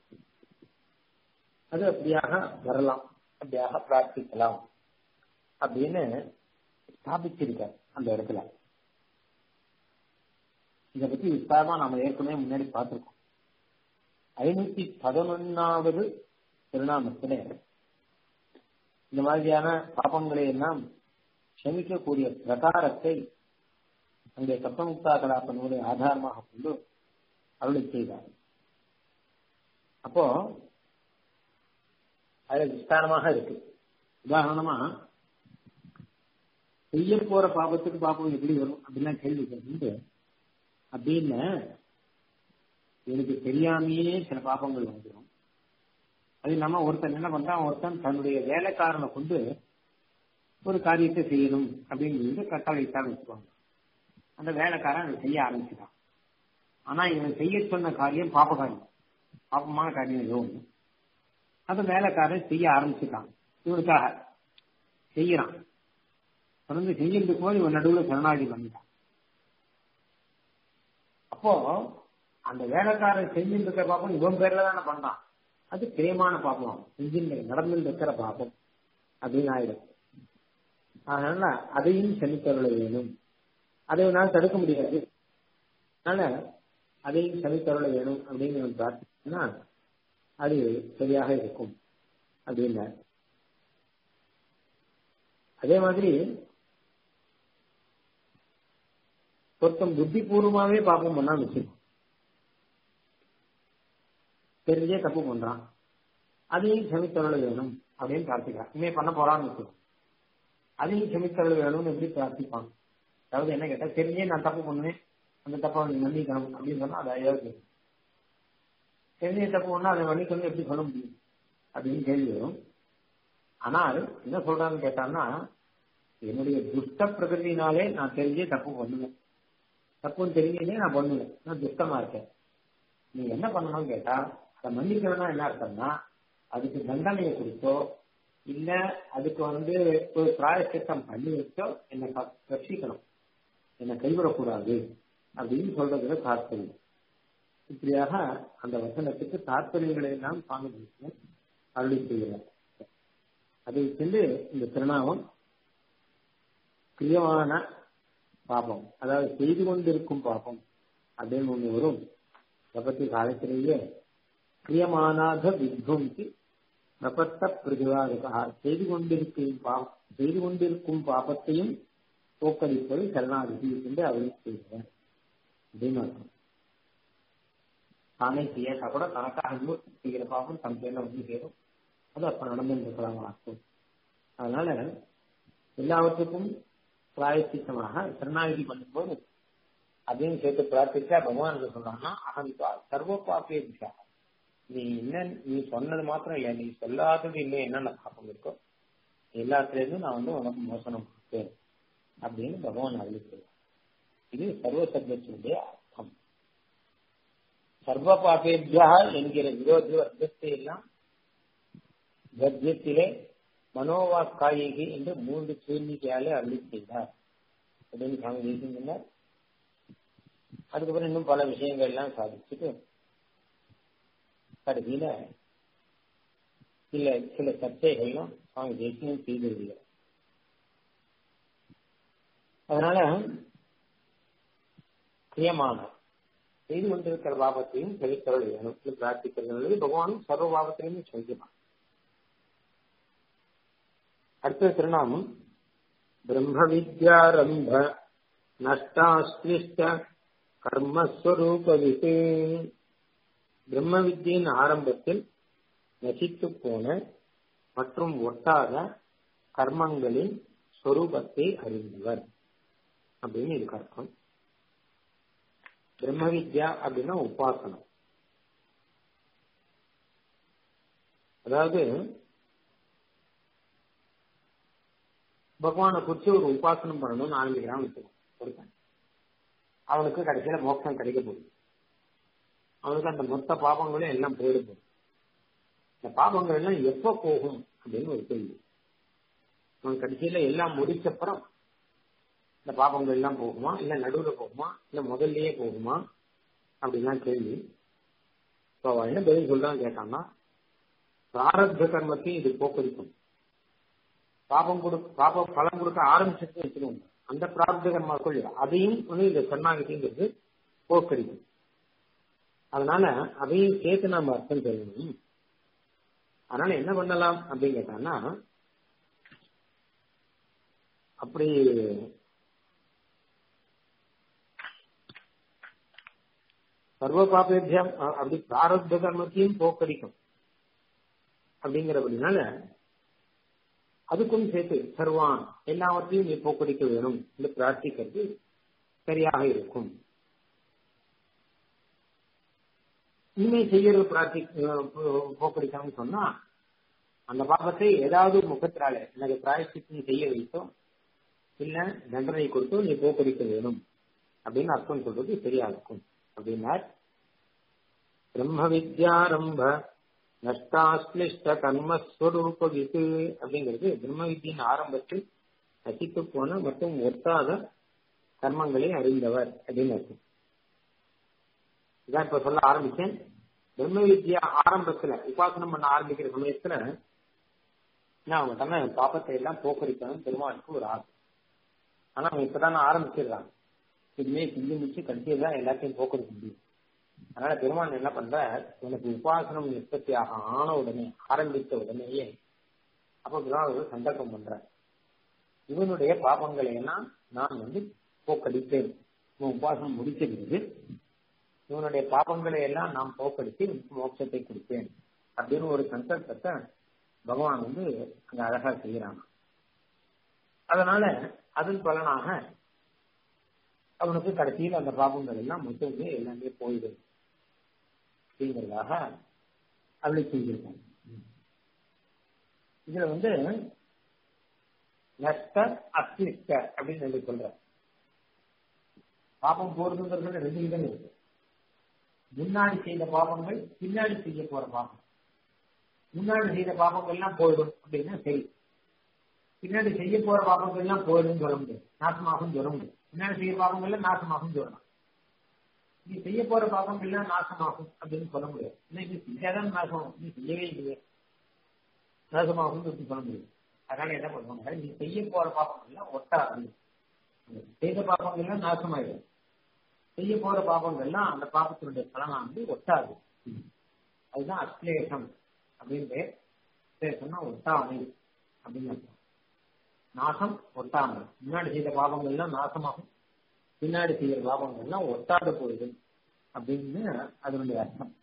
அது அப்படியாக வரலாம் அப்படியாக பிரார்த்திக்கலாம் அப்படின்னு ஸ்தாபிச்சிருக்கார் அந்த இடத்துல இதை பத்தி விஸ்தாரமா நாம ஏற்கனவே முன்னாடி பார்த்திருக்கோம் ஐநூத்தி பதினொன்னாவது திருநாமத்துல இந்த மாதிரியான பாபங்களை எல்லாம் க்ஷமிக்கக்கூடிய பிரகாரத்தை அங்கே சப்தமுக்தா கலாப்பனுடைய ஆதாரமாக கொண்டு அருளை செய்தார் அப்போ அது விஸ்தாரமாக இருக்கு உதாரணமா செய்ய போற பாபத்துக்கு பாபம் எப்படி வரும் அப்படிலாம் கேள்வி கேட்டு அப்படின்னு எனக்கு தெரியாமையே சில பாபங்கள் வந்துடும் அது இல்லாம ஒருத்தன் என்ன பண்றான் ஒருத்தன் தன்னுடைய வேலைக்காரனை கொண்டு ஒரு காரியத்தை செய்யணும் அப்படின்னு கட்டளைத்தான் வச்சுக்குவாங்க அந்த வேலைக்காரன் அதை செய்ய ஆரம்பிச்சுட்டான் ஆனா இவன் செய்ய சொன்ன காரியம் பாப்ப காரியம் பாப்பமான காரியம் ஏதோ ஒண்ணு அந்த வேலைக்காரன் செய்ய ஆரம்பிச்சுட்டான் இவனுக்காக செய்யறான் தொடர்ந்து செய்யறதுக்கு போது இவன் நடுவில் சரணாகி பண்ணிட்டான் அப்போ அந்த வேலைக்காரன் செஞ்சுட்டு இருக்கிற பாப்பம் இவன் பேர்ல தானே பண்றான் அது பிரியமான பாப்பம் செஞ்சுட்டு நடந்துட்டு இருக்கிற பாப்பம் அப்படின்னு ஆயிடும் அதனால அதையும் செலுத்தருள வேணும் அதை நான் தடுக்க முடியாது அதனால அதையும் செலுத்தருள வேணும் அப்படின்னு பார்த்தீங்கன்னா அது சரியாக இருக்கும் அப்படின்னா அதே மாதிரி ஒருத்தன் புத்தி பூர்வமாவே பாப்பம் பண்ணா வச்சுக்கோ தெரிஞ்சே தப்பு பண்றான் அதையும் செமித்தருள வேணும் அப்படின்னு பிரார்த்திக்கிறான் இனிமே பண்ண போறான்னு வச்சுக்கோ அதையும் செமித்தருள வேணும்னு எப்படி பிரார்த்திப்பான் அதாவது என்ன கேட்டா தெரிஞ்சே நான் தப்பு பண்ணுவேன் அந்த தப்பை அவனுக்கு மன்னிக்கணும் அப்படின்னு சொன்னா அது அயோக்கியம் தெரிஞ்ச தப்பு ஒண்ணா அதை மன்னிக்கணும் எப்படி சொல்ல முடியும் அப்படின்னு கேள்வி வரும் ஆனால் என்ன சொல்றான்னு கேட்டான்னா என்னுடைய துஷ்ட பிரகிருதினாலே நான் தெரிஞ்சே தப்பு பண்ணுவேன் தப்புன்னு தெரிஞ்சதே நான் பண்ணுவேன் நான் துஷ்டமா இருக்கேன் நீ என்ன பண்ணணும்னு கேட்டா அதை மன்னிக்கணும்னா என்ன அர்த்தம்னா அதுக்கு தண்டனையை கொடுத்தோ இல்ல அதுக்கு வந்து ஒரு பிராயசித்தம் பண்ணி வச்சோ என்னை ரட்சிக்கணும் என்னை கைவிடக்கூடாது அப்படின்னு சொல்றதுல தாற்பயம் இப்படியாக அந்த வசனத்துக்கு தாற்பயங்களை எல்லாம் சுவாமி தேசிகன் அருளி செய்கிறார் அதை சென்று இந்த திருநாமம் பிரியமான பாபம் அதாவது செய்து கொண்டிருக்கும் பாபம் அப்படின்னு ஒண்ணு வரும் அதை பத்தி காலத்திலேயே பிரியமானாக வித்வம்சி பிரபத்த பிரதிவாதகா செய்து கொண்டிருக்கும் பாவம் செய்து கொண்டிருக்கும் பாபத்தையும் போக்கடிப்பது சரணாகதி என்று அவரை செய்கிறார் அப்படின்னு அர்த்தம் தானே செய்யாட்டா கூட தனக்காக இன்னும் செய்கிற பாவம் தன் பேர்ல வந்து சேரும் அது அப்ப நடந்திருக்கலாம் அர்த்தம் அதனால எல்லாவற்றுக்கும் பிராயசித்தமாக சரணாகதி பண்ணும்போது அதையும் சேர்த்து பிரார்த்திச்சா பகவான் என்ன சொல்றாங்கன்னா அகந்தா சர்வ பாப்பே திசா நீ என்ன நீ சொன்னது மாத்திரம் இல்ல நீ சொல்லாதது இன்னும் என்னென்ன பாப்பம் இருக்கோ எல்லாத்துலேருந்து நான் வந்து உனக்கு மோசனம் கொடுப்பேன் அப்படின்னு பகவான் அறிவிக்கிறார் இது சர்வ சப்தத்தினுடைய அர்த்தம் சர்வ பாபேபியா என்கிற விரோத வர்க்கத்தை எல்லாம் கத்தியத்திலே மனோவாக்காயிகி என்று மூன்று சூழ்நிலையாலே அருளி செய்தார் அப்படின்னு சாமி பேசியிருந்தார் அதுக்கப்புறம் இன்னும் பல விஷயங்கள் எல்லாம் சாதிச்சுட்டு கடைசியில சில சில சர்ச்சைகள்லாம் சுவாமி தேசியம் செய்து வருகிறார் அதனால பிரியமான செய்து கொண்டிருக்கிற பாபத்தையும் செலுத்தவள் வேணும் பிரார்த்திக்கிறது பகவான் சர்வ பாபத்திலையும் சொல்கிறான் அடுத்த திருநாமம் பிரம்ம வித்யாரம்ப நஷ்டாஸ்லிஷ்ட கர்மஸ்வரூபவித்து பிரம்ம வித்தியின் ஆரம்பத்தில் நசித்து போன மற்றும் ஒட்டாத கர்மங்களின் சொரூபத்தை அறிந்தவர் அப்படின்னு இதுக்கு அர்த்தம் பிரம்ம வித்யா அப்படின்னா உபாசனம் அதாவது பகவானை குறிச்சு ஒரு உபாசனம் பண்ணணும்னு ஆரம்பிக்கிறான் வச்சுக்கோம் ஒருத்தன் அவனுக்கு கடைசியில மோட்சம் கிடைக்க போகுது அவனுக்கு அந்த மொத்த பாபங்களும் எல்லாம் போயிட போகுது இந்த பாபங்கள் எல்லாம் எப்ப போகும் அப்படின்னு ஒரு கேள்வி அவன் கடைசியில எல்லாம் முடிச்சப்புறம் இந்த பாபங்கள் எல்லாம் போகுமா இல்ல நடுவுல போகுமா இல்ல முதல்லயே போகுமா அப்படின்லாம் கேள்வி இப்போ அவன் என்ன பதில் சொல்றான்னு கேட்டான்னா பிராரப்த கர்மத்தையும் இது போக்கடிக்கும் பாபம் கொடு பாப பலம் கொடுக்க ஆரம்பிச்சிட்டு வச்சுக்கோங்க அந்த பிரார்த்த கர்மாக்குள் அதையும் வந்து இந்த சரணாகதிங்கிறது போக்கடிக்கும் அதனால அதையும் சேர்த்து நாம அர்த்தம் சொல்லணும் அதனால என்ன பண்ணலாம் அப்படின்னு கேட்டான்னா அப்படி சர்வ பாபேத்தியம் அப்படி பிராரப்த கர்மத்தையும் போக்கடிக்கும் அப்படிங்கிறபடினால அதுக்கும் சேர்த்து சர்வான் எல்லாவற்றையும் நீ போக்கடிக்க வேணும் என்று பிரார்த்திக்கிறது சரியாக இருக்கும் இனிமே செய்யறது பிரார்த்தி போக்கடிக்கணும்னு சொன்னா அந்த பாபத்தை ஏதாவது முகத்தினால எனக்கு பிராயசித்தம் செய்ய வைத்தோ இல்ல தண்டனை கொடுத்தோ நீ போக்கடிக்க வேணும் அப்படின்னு அர்த்தம் சொல்றது சரியா இருக்கும் அப்படின்னார் பிரம்ம வித்யாரம்ப நஷ்டாஸ்லிஷ்ட கர்மஸ்வரூப வித்து அப்படிங்கிறது பிரம்ம வித்தியின் ஆரம்பத்தில் நசித்து போன மற்றும் ஒட்டாத கர்மங்களை அறிந்தவர் அப்படின்னு அர்த்தம் இதான் இப்ப சொல்ல ஆரம்பிச்சேன் பிரம்ம வித்யா ஆரம்பத்துல உபாசனம் பண்ண ஆரம்பிக்கிற சமயத்துல நான் அவங்க தன்னை பாப்பத்தை எல்லாம் போக்கடிக்கணும் பெருமாளுக்கு ஒரு ஆசை ஆனா அவங்க இப்பதான் ஆரம்பிச்சிடுறாங்க இதுமே செஞ்சு முடிச்சு கடைசியில் தான் எல்லாத்தையும் போக்கடிக்க முடியும் அதனால பெருமான் என்ன பண்ற உனக்கு உபாசனம் உற்பத்தியாக ஆன உடனே ஆரம்பித்த உடனேயே அப்ப விவாதம் சந்தர்ப்பம் பண்ற இவனுடைய பாபங்களை எல்லாம் நான் வந்து போக்கடிப்பேன் இவன் உபாசனம் முடிச்ச பிறகு இவனுடைய பாபங்களை எல்லாம் நாம் போக்கடித்து மோட்சத்தை கொடுப்பேன் அப்படின்னு ஒரு சங்கல்பத்தை பகவான் வந்து அங்க அழகா செய்யறான் அதனால அதன் பலனாக அவனுக்கு கடைசியில் அந்த பாபங்கள் எல்லாம் மொத்தமே எல்லாமே போயிடுது அப்படிங்கிறதாக அருளி செய்திருக்காங்க இதுல வந்து நஷ்ட அஸ்லிஷ்ட அப்படின்னு சொல்லி சொல்ற பாபம் போறதுங்கிறது ரெண்டு விதம் இருக்கு முன்னாடி செய்த பாபங்கள் பின்னாடி செய்ய போற பாபம் முன்னாடி செய்த பாபங்கள் எல்லாம் போயிடும் அப்படின்னா சரி பின்னாடி செய்ய போற பாபங்கள் எல்லாம் போயிடும் சொல்ல முடியாது நாசமாகும் சொல்ல முடியாது பின்னாடி செய்ய பாபங்கள்ல நாசமாகும் சொல்லலாம் நீ செய்ய போற பாபங்கள் எல்லாம் நாசமாகும் அப்படின்னு சொல்ல முடியாது ஏன்னா இது செஞ்சாதான் நாசமாகும் நீ செய்யவே இல்லையே நாசமாகும் சொல்ல முடியாது அதனால என்ன பண்ணுவாங்க நீ செய்ய போற பாபங்கள் எல்லாம் ஒட்டாது செய்த பாபங்கள் எல்லாம் நாசமாயிடும் செய்ய போற பாபங்கள்லாம் அந்த பாபத்தினுடைய பலனா வந்து ஒட்டாது அதுதான் அக்லேஷம் அப்படின்னு சொன்னா ஒட்டாமை அப்படின்னு அர்த்தம் நாசம் ஒட்டாமை முன்னாடி செய்த பாவங்கள்லாம் நாசமாகும் பின்னாடி செய்யற பாவங்கள்லாம் ஒட்டாத போகுது அப்படின்னு அதனுடைய அர்த்தம்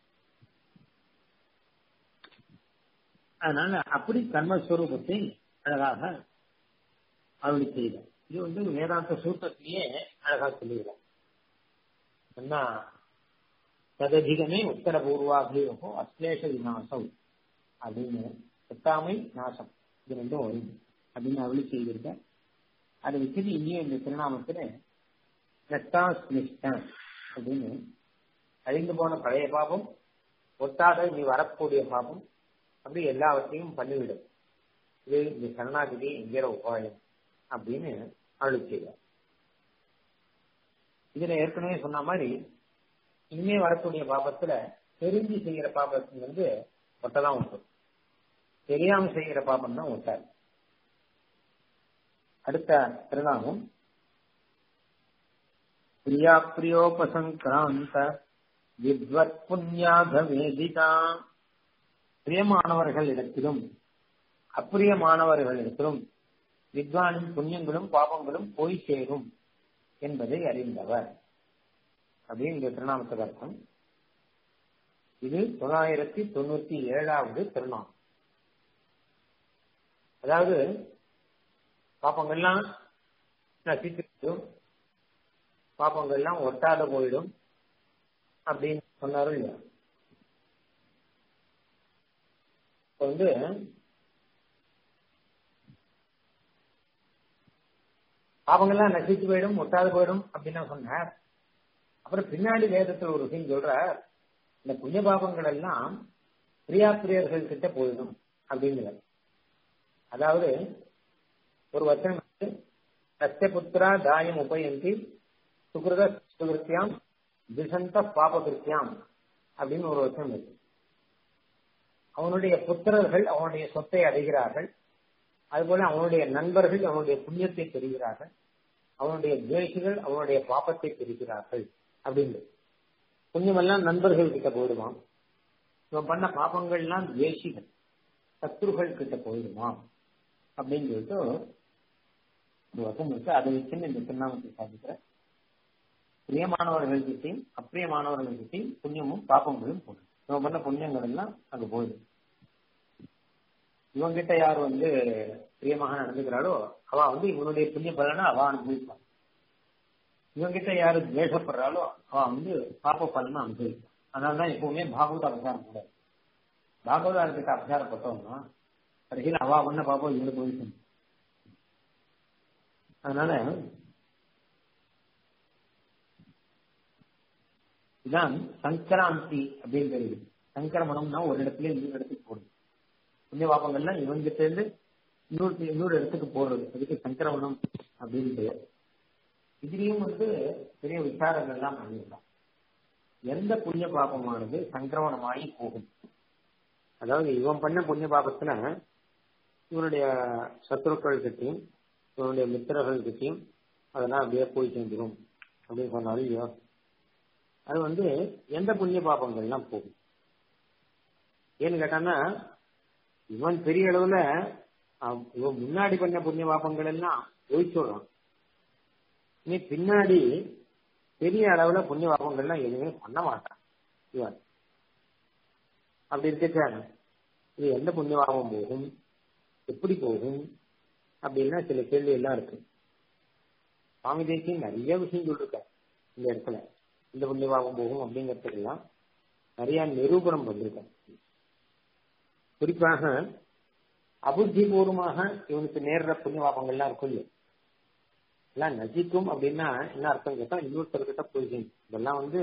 அதனால அப்படி கர்மஸ்வரூபத்தை அழகாக அருளி செய்தார் இது வந்து வேதாந்த சூத்திரத்திலேயே அழகா சொல்லுகிறார் என்ன தததிகமே உத்தர பூர்வாபியோகோ அஸ்லேஷ விநாசம் அப்படின்னு ஒட்டாமை நாசம் இது ரெண்டும் வரும் அப்படின்னு அருளி செய்திருக்க அதை வச்சுட்டு இனியும் இந்த திருநாமத்துல நெட்டாஸ்லிஷ்டன் அப்படின்னு அழிந்து போன பழைய பாபம் ஒட்டாத இனி வரக்கூடிய பாபம் அப்படி எல்லாவற்றையும் பண்ணிவிடும் இது இந்த சரணாகிதி என்கிற உபாயம் அப்படின்னு அருளி செய்வார் இதுல ஏற்கனவே சொன்ன மாதிரி இனிமே வரக்கூடிய பாபத்துல தெரிஞ்சு செய்யற பாபத்துக்கு வந்து ஒட்டதான் உண்டு தெரியாம செய்யற பாபம் தான் ஒட்டாது அடுத்த திருநாமம் பிரியா பிரியோபசங்கிராந்த வித்வத் புண்ணியாக வேதிதா பிரியமானவர்களிடத்திலும் அப்பிரியமானவர்களிடத்திலும் வித்வானின் புண்ணியங்களும் பாபங்களும் போய் சேரும் என்பதை அறிந்தவர் அப்படின்னு இந்த திருநாமத்துக்கு அர்த்தம் இது தொள்ளாயிரத்தி தொண்ணூத்தி ஏழாவது திருநாமம் அதாவது பாப்பங்கள்லாம் நசித்துடும் பாப்பங்கள்லாம் ஒட்டாத போயிடும் அப்படின்னு சொன்னாரும் இல்லையா இப்ப வந்து பாவங்கள்லாம் நசிச்சு போயிடும் ஒட்டாது போயிடும் அப்படின்னு சொன்னார் அப்புறம் பின்னாடி வேதத்தில் ஒரு விஷயம் சொல்ற இந்த புண்ணிய பாபங்கள் எல்லாம் பிரியா பிரியர்கள் கிட்ட போயிடும் அப்படிங்கிறார் அதாவது ஒரு வச்சனம் சத்தியபுத்திரா தாயம் உபயந்தி சுகிருத சுகிருத்தியாம் திசந்த பாபகிருத்தியாம் அப்படின்னு ஒரு வச்சனம் இருக்கு அவனுடைய புத்திரர்கள் அவனுடைய சொத்தை அடைகிறார்கள் அதுபோல அவனுடைய நண்பர்கள் அவனுடைய புண்ணியத்தை பெறுகிறார்கள் அவனுடைய துவேஷிகள் அவனுடைய பாப்பத்தை பெறுகிறார்கள் அப்படின்னு புண்ணியமெல்லாம் நண்பர்கள் கிட்ட போயிடுவான் இவன் பண்ண பாப்பங்கள்லாம் துவேஷிகள் சத்ருகள் கிட்ட போயிடுமா அப்படின்னு சொல்லிட்டு ஒரு வசம் இருக்கு அதை வச்சு இந்த திருநாமத்தை சாதிக்கிற பிரியமானவர்கள் கிட்டையும் அப்பிரியமானவர்கள் கிட்டையும் புண்ணியமும் பாப்பங்களும் போடும் இவன் பண்ண புண்ணியங்கள் எல்லாம் அங்க போயிடும் இவங்கிட்ட யார் வந்து பிரியமாக நடந்துக்கிறாளோ அவ வந்து இவனுடைய புண்ணிய பலனை அவ அனுபவிப்பான் இவங்கிட்ட யாரு துவேஷப்படுறாளோ அவ வந்து பாப்ப பலனை அனுபவிப்பான் அதனாலதான் எப்பவுமே பாகவத அபசாரம் கூடாது பாகவதாரத்துக்கு அபசாரப்பட்டோம்னா கடைசியில் அவ பண்ண பாப்போம் இவனுக்கு போயிட்டு அதனால இதான் சங்கராந்தி அப்படிங்கிறது சங்கரமணம்னா ஒரு இடத்துல இன்னொரு இடத்துக்கு போடுது புண்ணிய பாப்பங்கள்லாம் இவங்கிட்ட இருந்து இன்னொரு இன்னொரு இடத்துக்கு போறது அதுக்கு சங்கரமணம் அப்படின்னு பெயர் இதுலயும் வந்து பெரிய விசாரங்கள் எல்லாம் பண்ணிடலாம் எந்த புண்ணிய பாபமானது சங்கிரமணமாகி போகும் அதாவது இவன் பண்ண புண்ணிய பாபத்துல இவனுடைய சத்துருக்கள் கிட்டையும் இவனுடைய மித்திரர்கள் கிட்டையும் அதெல்லாம் அப்படியே போய் சேர்ந்துடும் அப்படின்னு சொன்னாலும் இல்லையோ அது வந்து எந்த புண்ணிய பாபங்கள்லாம் போகும் ஏன்னு கேட்டான்னா இவன் பெரிய அளவுல இவன் முன்னாடி பண்ண புண்ணிய பாபங்கள் எல்லாம் போய் சொல்றான் நீ பின்னாடி பெரிய அளவுல புண்ணிய பாபங்கள்லாம் எதுவுமே பண்ண மாட்டான் இவன் அப்படி இருக்காங்க இது எந்த புண்ணிய பாபம் போகும் எப்படி போகும் அப்படின்னா சில கேள்வி எல்லாம் இருக்கு சுவாமி தேசியம் நிறைய விஷயம் சொல்லிருக்க இந்த இடத்துல இந்த புண்ணிய பாபம் போகும் அப்படிங்கிறதுக்கெல்லாம் நிறைய நிரூபணம் பண்ணிருக்காங்க குறிப்பாக அபுத்திபூர்வமாக இவனுக்கு நேர்ற புண்ணிய பாபங்கள்லாம் இருக்கும் இல்லையா எல்லாம் நசிக்கும் அப்படின்னா என்ன அர்த்தம் கேட்டா இன்னொருத்தர்கிட்ட போய் இதெல்லாம் வந்து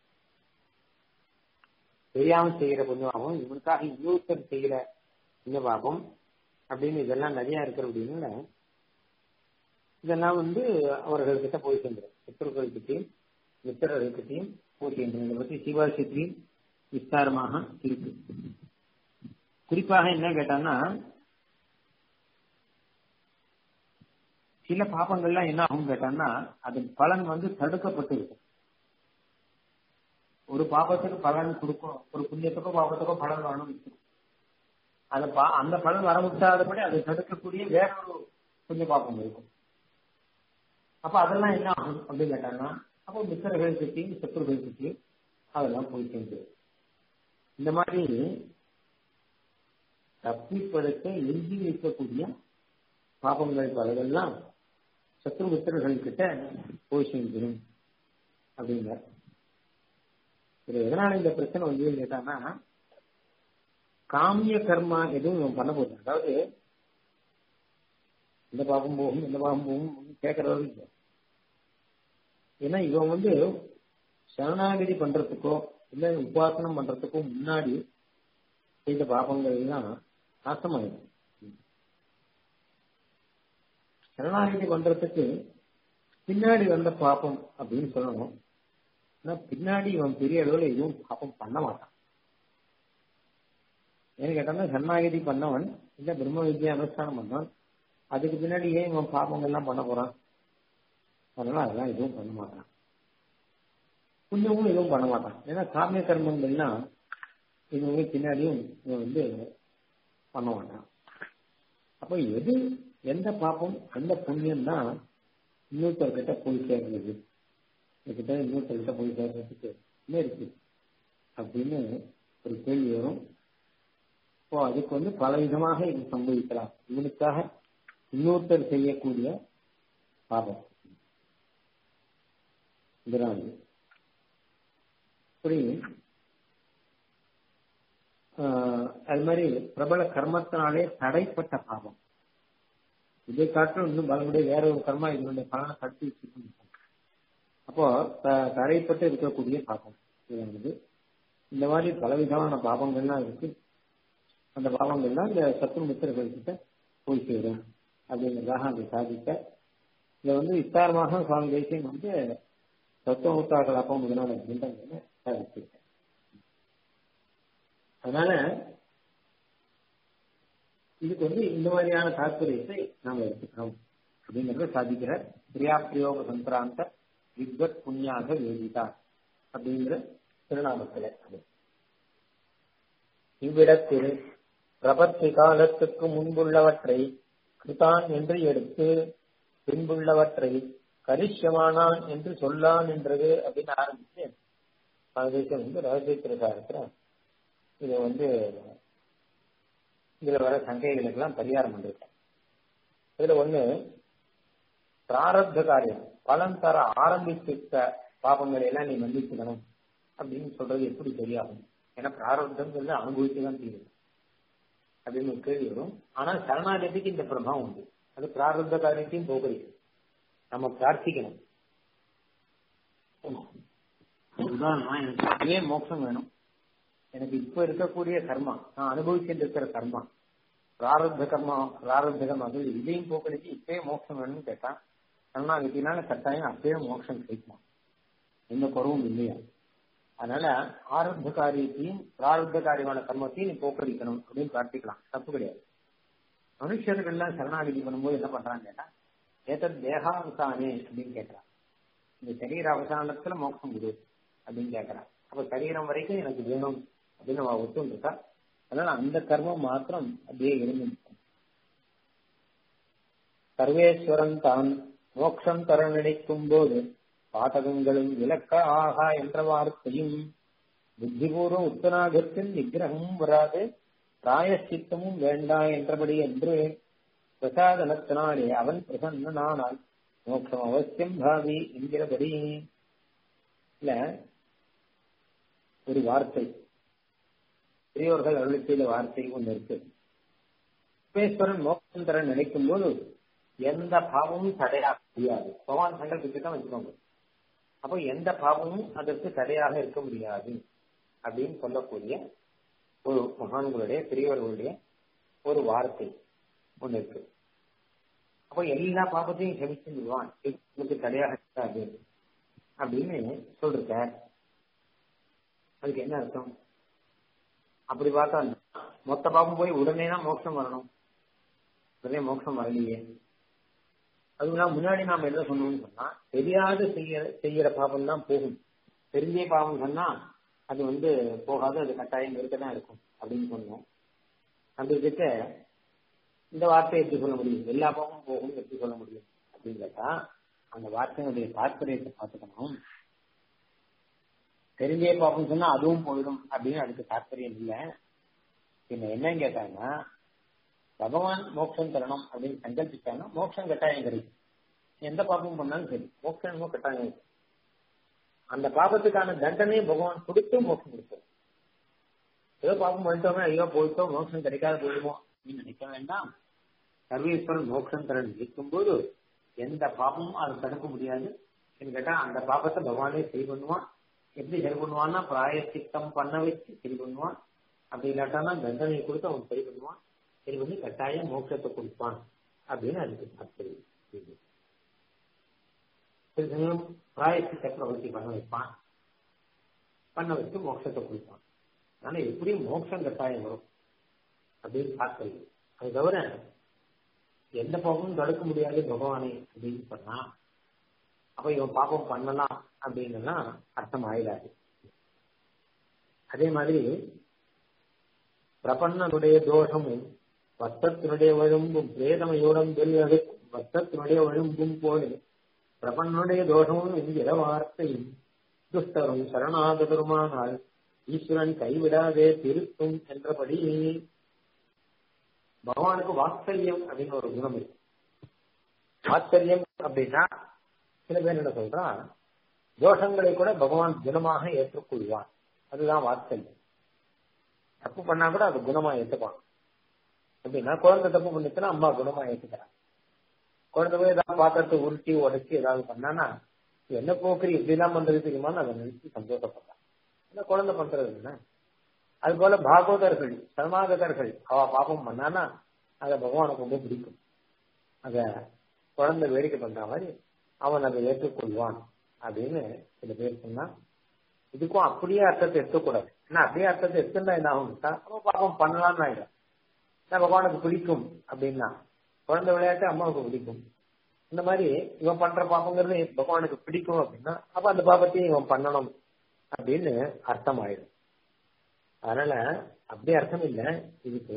தெரியாம செய்யற புண்ணியபாபம் இவனுக்காக இன்னொருத்தர் செய்யற புண்ணியபாபம் அப்படின்னு இதெல்லாம் நிறைய இருக்கிற அப்படின்னு இதெல்லாம் வந்து அவர்கள்கிட்ட போய் சேர்ந்துடும் சித்தர்கள்கிட்டையும் மித்திரர்கள்கிட்டையும் போய் சேர்ந்துடும் இதை பத்தி சிவாசியத்திலையும் விஸ்தாரமாக இருக்கு குறிப்பாக என்ன கேட்டான்னா சில பாப்பங்கள்லாம் என்ன ஆகும் கேட்டான்னா அது பலன் வந்து தடுக்கப்பட்டு இருக்கும் ஒரு பாப்பத்துக்கு பலன் கொடுக்கும் ஒரு புண்ணியத்துக்கோ பாப்பத்துக்கோ பலன் வரணும் அந்த அந்த பலன் வர விட்டாதபடி அதை தடுக்கக்கூடிய வேற ஒரு புண்ணிய பாப்பம் இருக்கும் அப்ப அதெல்லாம் என்ன ஆகும் அப்படின்னு கேட்டாங்கன்னா அப்போ மித்திரர்கள் கிட்டையும் சத்துருகள் கிட்டையும் அதெல்லாம் போய் சேர்ந்து இந்த மாதிரி தப்பிப்பதற்கு எழுதி வைக்கக்கூடிய பாபங்கள் பலதெல்லாம் சத்ரு மித்திரர்கள் கிட்ட போய் சேர்ந்துடும் அப்படிங்கிறார் இது எதனால இந்த பிரச்சனை வந்து கேட்டான்னா காமிய கர்மா எதுவும் இவன் பண்ண போகுது அதாவது இந்த பாபம் போகும் இந்த பாபம் போகும் கேட்கறது இல்லை ஏன்னா இவன் வந்து சரணாகதி பண்றதுக்கோ இல்ல உபாசனம் பண்றதுக்கோ முன்னாடி செய்த பாபங்கள் எல்லாம் நாசமாயிடும் சரணாகதி பண்றதுக்கு பின்னாடி வந்த பாப்பம் அப்படின்னு சொல்லணும் ஆனா பின்னாடி இவன் பெரிய அளவுல எதுவும் பாப்பம் பண்ண மாட்டான் ஏன்னு கேட்டா சரணாகதி பண்ணவன் இல்ல பிரம்ம வித்யா அனுஷ்டானம் பண்ணவன் அதுக்கு பின்னாடி ஏன் இவன் பாப்பங்கள்லாம் பண்ண போறான் அதனால அதெல்லாம் எதுவும் பண்ண மாட்டான் புண்ணியமும் எதுவும் பண்ண மாட்டான் ஏன்னா காமிய கர்மங்கள்லாம் இவங்க பின்னாடியும் இவன் வந்து பண்ண மாட்டான் அப்ப எது எந்த பாப்பம் எந்த புண்ணியம் தான் இன்னொருத்தர்கிட்ட போய் சேர்றது கிட்ட இன்னொருத்தர்கிட்ட போய் சேர்றதுக்கு என்ன இருக்கு அப்படின்னு ஒரு கேள்வி வரும் இப்போ அதுக்கு வந்து பல விதமாக இது சம்பவிக்கலாம் இவனுக்காக இன்னொருத்தர் செய்யக்கூடிய பாபம் இதனால் இப்படி அது மாதிரி பிரபல கர்மத்தினாலே தடைப்பட்ட பாவம் இதை காட்டும் இன்னும் பலமுடைய வேற ஒரு கர்மா இதனுடைய பலனை தடுத்து வச்சுக்கணும் அப்போ தடைப்பட்டு இருக்கக்கூடிய பாவம் இது இந்த மாதிரி பலவிதமான பாவங்கள்லாம் இருக்கு அந்த பாவங்கள்லாம் இந்த சத்ரு மித்திரர்கள் கிட்ட போய் சேரும் அப்படிங்கிறதாக அதை சாதிக்க இதை வந்து விஸ்தாரமாக சுவாமி தேசியம் வந்து தத்துவமுத்தாக்கள் அப்போ முதலான கிரந்தங்களை சாதிச்சிருக்கேன் அதனால இதுக்கு வந்து இந்த மாதிரியான தாற்பயத்தை நாம எடுத்துக்கிறோம் அப்படிங்கறத சாதிக்கிற பிரியா பிரயோக சந்திராந்த வித்வத் புண்ணியாக வேதிதா அப்படிங்கிற திருநாமத்துல இவ்விடத்தில் பிரபத்தி காலத்துக்கு முன்புள்ளவற்றை கிருதான் என்று எடுத்து பின்புள்ளவற்றை கரிஷ்யமானான் என்று சொல்லான் என்றது அப்படின்னு ஆரம்பிச்சு ரகசியம் வந்து ரகசிய பிரசாரத்துல இதை வந்து இதுல வர சங்கைகளுக்கெல்லாம் பரிகாரம் பண்ணிருக்கேன் இதுல ஒண்ணு பிராரப்த காரியம் பலன் தர ஆரம்பித்த பாபங்களை எல்லாம் நீ மன்னிச்சுக்கணும் அப்படின்னு சொல்றது எப்படி சரியாகும் ஏன்னா பிராரப்தம் சொல்லி அனுபவிச்சுதான் தீரும் அப்படின்னு ஒரு கேள்வி வரும் ஆனா சரணாகதிக்கு இந்த பிரபாவம் உண்டு அது பிராரப்த காரியத்தையும் போகிறது நம்ம பிரார்த்திக்கணும் உதாரணமா எனக்கு அப்படியே மோட்சம் வேணும் எனக்கு இப்ப இருக்கக்கூடிய கர்மா நான் அனுபவிச்சுட்டு இருக்கிற கர்மா பிராரப்த கர்மா பிராரப்த கர்மா அது இதையும் போக்கடிச்சு இப்பயே மோட்சம் வேணும்னு கேட்டா சரணாகத்தினால கட்டாயம் அப்பயே மோட்சம் கிடைக்கும் எந்த குறவும் இல்லையா அதனால ஆரம்ப காரியத்தையும் பிராரப்த காரியமான கர்மத்தையும் நீ போக்கடிக்கணும் அப்படின்னு பிரார்த்திக்கலாம் தப்பு கிடையாது மனுஷர்கள்லாம் சரணாகதி பண்ணும்போது என்ன பண்றான்னு கேட்டா ஏதத் தேகாவசானே அப்படின்னு கேட்கிறான் இந்த சரீர அவசானத்துல மோட்சம் கொடு அப்படின்னு கேட்கிறான் அப்ப சரீரம் வரைக்கும் எனக்கு வேணும் அப்படின்னு அவ ஒத்துருக்கா அதனால அந்த கர்மம் மாத்திரம் அப்படியே இருந்து சர்வேஸ்வரன் தான் மோட்சம் தர நினைக்கும் போது பாதகங்களும் விளக்க ஆகா என்ற வார்த்தையும் புத்திபூர்வ உத்தராகத்தில் நிகிரகமும் வராது பிராயசித்தமும் வேண்டா என்றபடி என்று பிரசாதனத்தினாலே அவன் பிரசன்னனானால் மோட்சம் அவசியம் பாவி என்கிறபடி இல்ல ஒரு வார்த்தை பெரியோர்கள் அருளி செய்த வார்த்தை ஒன்று இருக்கு விஸ்வேஸ்வரன் மோட்சம் தர நினைக்கும் போது எந்த பாவமும் தடையாக முடியாது பகவான் சங்கல்பிச்சு தான் வச்சுக்கோங்க அப்போ எந்த பாவமும் அதற்கு தடையாக இருக்க முடியாது அப்படின்னு சொல்லக்கூடிய ஒரு மகான்களுடைய பெரியவர்களுடைய ஒரு வார்த்தை ஒண்ணு இருக்கு அப்போ எல்லா பாவத்தையும் க்ஷமிச்சு விடுவான் இதுக்கு தடையாக இருக்காது அப்படின்னு சொல்லிருக்க அதுக்கு என்ன அர்த்தம் அப்படி பார்த்தா மொத்த பாவம் போய் உடனே தான் மோட்சம் வரணும் உடனே மோட்சம் வரலையே அதுதான் முன்னாடி நாம என்ன சொன்னோம்னு சொன்னா தெரியாத செய்ய செய்யற பாவம் தான் போகும் தெரிஞ்சே பாவம் சொன்னா அது வந்து போகாது அது கட்டாயம் இருக்க தான் இருக்கும் அப்படின்னு சொன்னோம் அப்படி இருக்க இந்த வார்த்தையை எப்படி சொல்ல முடியும் எல்லா பாவமும் போகும் எப்படி சொல்ல முடியும் அப்படின்னு கேட்டா அந்த வார்த்தையினுடைய தாற்பயத்தை பார்த்துக்கணும் தெரிஞ்சே பாப்போம் சொன்னா அதுவும் போயிடும் அப்படின்னு அதுக்கு தாற்பயம் இல்லை பின்ன என்னன்னு கேட்டாங்கன்னா பகவான் மோட்சம் தரணும் அப்படின்னு சங்கல்பிச்சாங்கன்னா மோட்சம் கட்டாயம் கிடைக்கும் எந்த பாப்பமும் பண்ணாலும் சரி மோட்சமோ கட்டாயம் இருக்கும் அந்த பாபத்துக்கான தண்டனையை பகவான் கொடுத்து மோட்சம் கொடுப்பார் ஏதோ பாப்பம் பண்ணிட்டோமே ஐயோ போயிட்டோம் மோட்சம் கிடைக்காத போயிடுமோ அப்படின்னு நினைக்க வேண்டாம் சர்வேஸ்வரன் மோட்சம் தர நிற்கும் போது எந்த பாப்பமும் அதை தடுக்க முடியாது கேட்டா அந்த பாப்பத்தை பகவானே சரி பண்ணுவான் எப்படி சரி பண்ணுவான்னா பிராயச்சித்தம் பண்ண வச்சு சரி பண்ணுவான் அப்படி இல்லாட்டானா தண்டனை கொடுத்து அவன் சரி பண்ணுவான் சரி பண்ணி கட்டாயம் மோட்சத்தை கொடுப்பான் அப்படின்னு அதுக்கு தாற்பயம் சில சமயம் பிராயச்சித்த பிரவர்த்தி பண்ண வைப்பான் பண்ண வச்சு மோட்சத்தை கொடுப்பான் ஆனா எப்படியும் மோட்சம் கட்டாயம் வரும் அப்படின்னு தாற்பயம் அது தவிர எந்த பாவமும் தடுக்க முடியாது பகவானே அப்படின்னு சொன்னா அப்ப இவன் பாப்பம் பண்ணலாம் அப்படின்னு அர்த்தம் ஆயிடாது அதே மாதிரி பிரபன்னனுடைய தோஷமும் வஸ்தத்தினுடைய வழும்பும் பிரேதமையோடம் வெல்வதற்கும் வஸ்தத்தினுடைய வழும்பும் போல பிரபன்னனுடைய தோஷமும் என்கிற வார்த்தையும் துஷ்டரும் சரணாகதருமானால் ஈஸ்வரன் கைவிடாதே திருத்தும் என்றபடி பகவானுக்கு வாத்சல்யம் அப்படின்னு ஒரு குணம் இருக்கு வாத்சல்யம் அப்படின்னா சில பேர் என்ன சொல்றான் தோஷங்களை கூட பகவான் குணமாக ஏற்றுக்கொள்வான் அதுதான் வாத்சல்யம் தப்பு பண்ணா கூட அது குணமா ஏற்றுப்பாங்க அப்படின்னா குழந்தை தப்பு பண்ணிச்சுன்னா அம்மா குணமா ஏத்துக்கிறான் குழந்தை போய் ஏதாவது பாத்திரத்தை உருட்டி உடச்சி ஏதாவது பண்ணானா என்ன போக்குறி இப்படிலாம் பண்றது தெரியுமான்னு அதை நினைச்சு சந்தோஷப்படுறான் என்ன குழந்தை பண்றது என்ன அது போல பாகவதர்கள் சரணாகதர்கள் அவ பாப்பம் பண்ணானா அத பகவானுக்கு ரொம்ப பிடிக்கும் அத குழந்தை வேடிக்கை பண்ற மாதிரி அவன் அதை ஏற்றுக்கொள்வான் அப்படின்னு சில பேர் சொன்னா இதுக்கும் அப்படியே அர்த்தத்தை எடுத்துக்கூடாது ஏன்னா அப்படியே அர்த்தத்தை எடுத்துட்டா என்ன ஆகும் அவன் பாப்பம் பண்ணலாம்னு ஆயிடும் பகவானுக்கு பிடிக்கும் அப்படின்னா குழந்தை விளையாட்டு அம்மாவுக்கு பிடிக்கும் இந்த மாதிரி இவன் பண்ற பாப்பங்கிறது பகவானுக்கு பிடிக்கும் அப்படின்னா அப்ப அந்த பாப்பத்தையும் இவன் பண்ணணும் அப்படின்னு அர்த்தம் ஆயிடும் அதனால அப்படி அர்த்தம் இல்லை இதுக்கு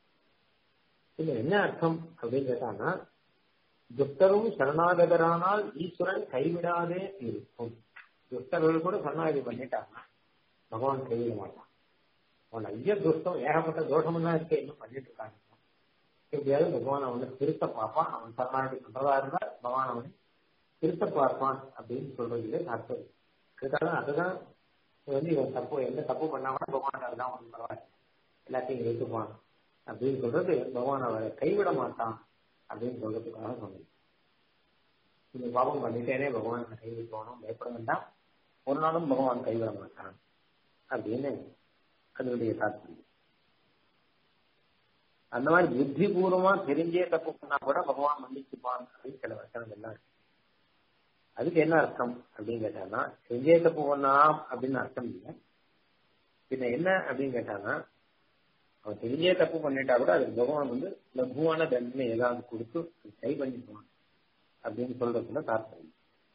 இதுல என்ன அர்த்தம் அப்படின்னு கேட்டான்னா துஷ்டரும் சரணாகதரானால் ஈஸ்வரன் கைவிடாதே இருக்கும் துஷ்டர்கள் கூட சரணாகதி பண்ணிட்டாங்கன்னா பகவான் கைவிட மாட்டான் அவன் ஐய துஷ்டம் ஏகப்பட்ட தோஷம் தான் இருக்கு இன்னும் பண்ணிட்டு இருக்காங்க எப்படியாவது பகவான் அவனை திருத்த பார்ப்பான் அவன் சரணாகதி பண்றதா இருந்தா பகவான் அவனை திருத்த பார்ப்பான் அப்படின்னு சொல்றதுல தாற்பயம் அதுக்காக அதுதான் வந்து இவன் தப்பு எந்த தப்பு பண்ணா கூட பகவான் அதுதான் ஒன்று பரவாயில்ல எல்லாத்தையும் ஏற்றுப்பான் அப்படின்னு சொல்றது பகவான் அவரை கைவிட மாட்டான் அப்படின்னு சொல்றதுக்காக சொன்னது இந்த பாவம் பண்ணிட்டேனே பகவான் கைவிட்டோனும் பயப்பட வேண்டாம் ஒரு நாளும் பகவான் கைவிட மாட்டான் அப்படின்னு அதனுடைய தாற்பயம் அந்த மாதிரி புத்தி பூர்வமா தெரிஞ்சே தப்பு பண்ணா கூட பகவான் மன்னிச்சுப்பான் அப்படின்னு சில வசனம் எல்லாம் இருக்கு அதுக்கு என்ன அர்த்தம் அப்படின்னு கேட்டாங்கன்னா செஞ்சே தப்பு பண்ணலாம் அப்படின்னு அர்த்தம் இல்லை பின்ன என்ன அப்படின்னு கேட்டாங்கன்னா அவன் தெரிஞ்சே தப்பு பண்ணிட்டா கூட அதுக்கு பகவான் வந்து லகுவான தண்டனை ஏதாவது கொடுத்து சரி பண்ணிக்குவான் அப்படின்னு சொல்றதுல தாற்பயம்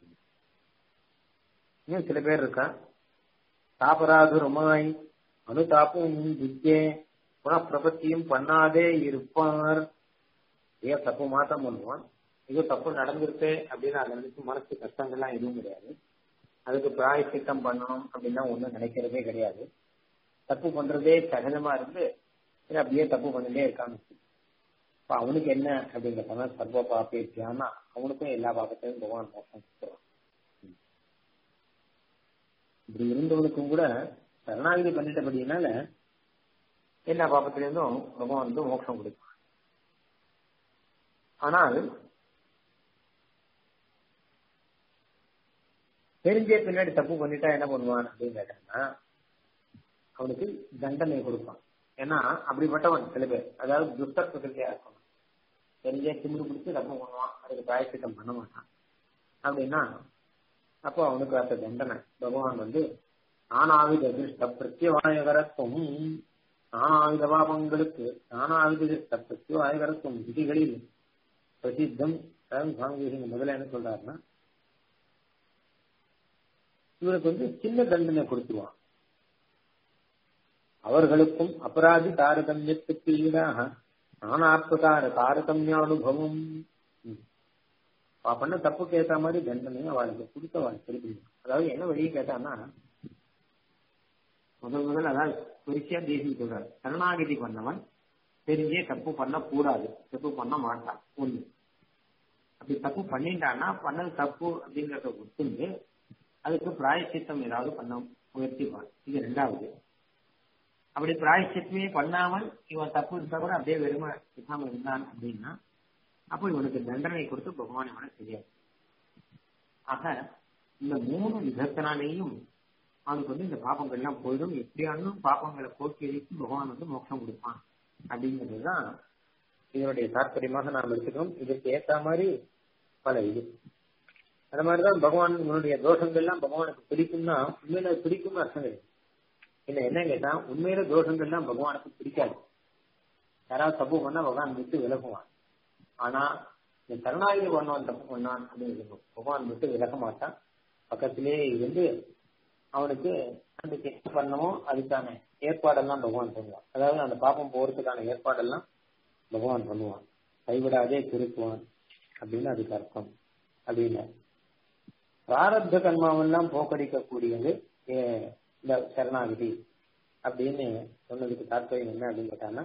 இன்னும் சில பேர் இருக்கா தாபராதுரமாய் அனுதாப்பும் புத்தியே குணப்பிரபத்தியும் பண்ணாதே இருப்பார் ஏன் தப்பு மாற்றம் பண்ணுவான் இது தப்பு நடந்திருக்கு அப்படின்னு அதை நினைச்சு மனசு கஷ்டங்கள்லாம் எதுவும் கிடையாது அதுக்கு பிராயசித்தம் பண்ணணும் அப்படின்னா ஒன்றும் நினைக்கிறதே கிடையாது தப்பு பண்றதே சகஜமா இருந்து அப்படியே தப்பு பண்ணிட்டே இருக்கான்னு இப்ப அவனுக்கு என்ன அப்படிங்கிறத சர்வ பாப்பே தியானா அவனுக்கும் எல்லா பாப்பத்தையும் பகவான் மோசம் கொடுத்துருவான் இப்படி இருந்தவனுக்கும் கூட சரணாகதி பண்ணிட்டபடினால எல்லா பாப்பத்திலிருந்தும் பகவான் வந்து மோட்சம் கொடுப்பான் ஆனால் தெரிஞ்சே பின்னாடி தப்பு பண்ணிட்டா என்ன பண்ணுவான் அப்படின்னு கேட்டாங்கன்னா அவனுக்கு தண்டனை கொடுப்பான் ஏன்னா அப்படிப்பட்டவன் சில பேர் அதாவது துஷ்ட பிரகிருதியா இருக்கணும் தெரிஞ்சே திமிரு பிடிச்சி தப்பு பண்ணுவான் அதுக்கு பிராயச்சித்தம் பண்ண மாட்டான் அப்படின்னா அப்போ அவனுக்கு அந்த தண்டனை பகவான் வந்து நானாவித திருஷ்ட பிரத்யவாயகரத்துவம் நானாவித பாபங்களுக்கு நானாவித திருஷ்ட பிரத்யவாயகரத்துவம் விதிகளில் பிரசித்தம் சுவாமி முதல்ல என்ன சொல்றாருன்னா இவனுக்கு வந்து சின்ன தண்டனை கொடுத்துருவான் அவர்களுக்கும் அபராதி தாரதமியத்துக்கு ஈடாக நானாத்மகார தாரதமியானுபவம் பண்ண தப்புக்கு ஏத்த மாதிரி தண்டனையும் அவளுக்கு கொடுத்த அவள் திருப்பி அதாவது என்ன வழியை கேட்டான்னா முதல் முதல் அதாவது குறிச்சியா தேசி சொல்றாரு சரணாகதி பண்ணவன் தெரிஞ்சே தப்பு பண்ண கூடாது தப்பு பண்ண மாட்டான் ஒண்ணு அப்படி தப்பு பண்ணிட்டான்னா பண்ணது தப்பு அப்படிங்கறத ஒத்துந்து அதுக்கு பிராயச்சித்தம் ஏதாவது பண்ண முயற்சிப்பான் இது ரெண்டாவது அப்படி பிராயச்சித்தமே பண்ணாமல் இவன் தப்பு இருந்தா கூட அப்படியே வெறுமை பேசாம இருந்தான் அப்படின்னா அப்போ இவனுக்கு தண்டனை கொடுத்து பகவான் இவனை செய்யாது ஆக இந்த மூணு விதத்தினாலேயும் அவனுக்கு வந்து இந்த பாப்பங்கள்லாம் போயிடும் எப்படியானும் பாப்பங்களை போக்கி அழித்து பகவான் வந்து மோட்சம் கொடுப்பான் அப்படிங்கிறதுதான் இதனுடைய தாற்பயமாக நாம் எடுத்துக்கணும் இதற்கு ஏத்த மாதிரி பல இது அந்த மாதிரிதான் பகவான் உன்னுடைய தோஷங்கள்லாம் பகவானுக்கு பிடிக்கும்னா உண்மையில பிடிக்கும்னு அர்த்தம் கிடையாது என்ன என்ன கேட்டா உண்மையில தோஷங்கள்லாம் பகவானுக்கு பிடிக்காது யாராவது தப்பு பண்ணா பகவான் விட்டு விலகுவான் ஆனா இந்த கருணாநிதி பண்ணவன் தப்பு பண்ணான் அப்படின்னு பகவான் விட்டு விலக மாட்டான் பக்கத்திலேயே இருந்து அவனுக்கு அதுக்கு என்ன பண்ணமோ அதுக்கான ஏற்பாடெல்லாம் பகவான் பண்ணுவான் அதாவது அந்த பாப்பம் போறதுக்கான ஏற்பாடெல்லாம் பகவான் பண்ணுவான் கைவிடாதே திருத்துவான் அப்படின்னு அதுக்கு அர்த்தம் அப்படின்னு பிராரப்த கர்மாவெல்லாம் போக்கடிக்கக்கூடியது இந்த சரணாகதி அப்படின்னு சொன்னதுக்கு தாற்பயம் என்ன அப்படின்னு கேட்டாங்கன்னா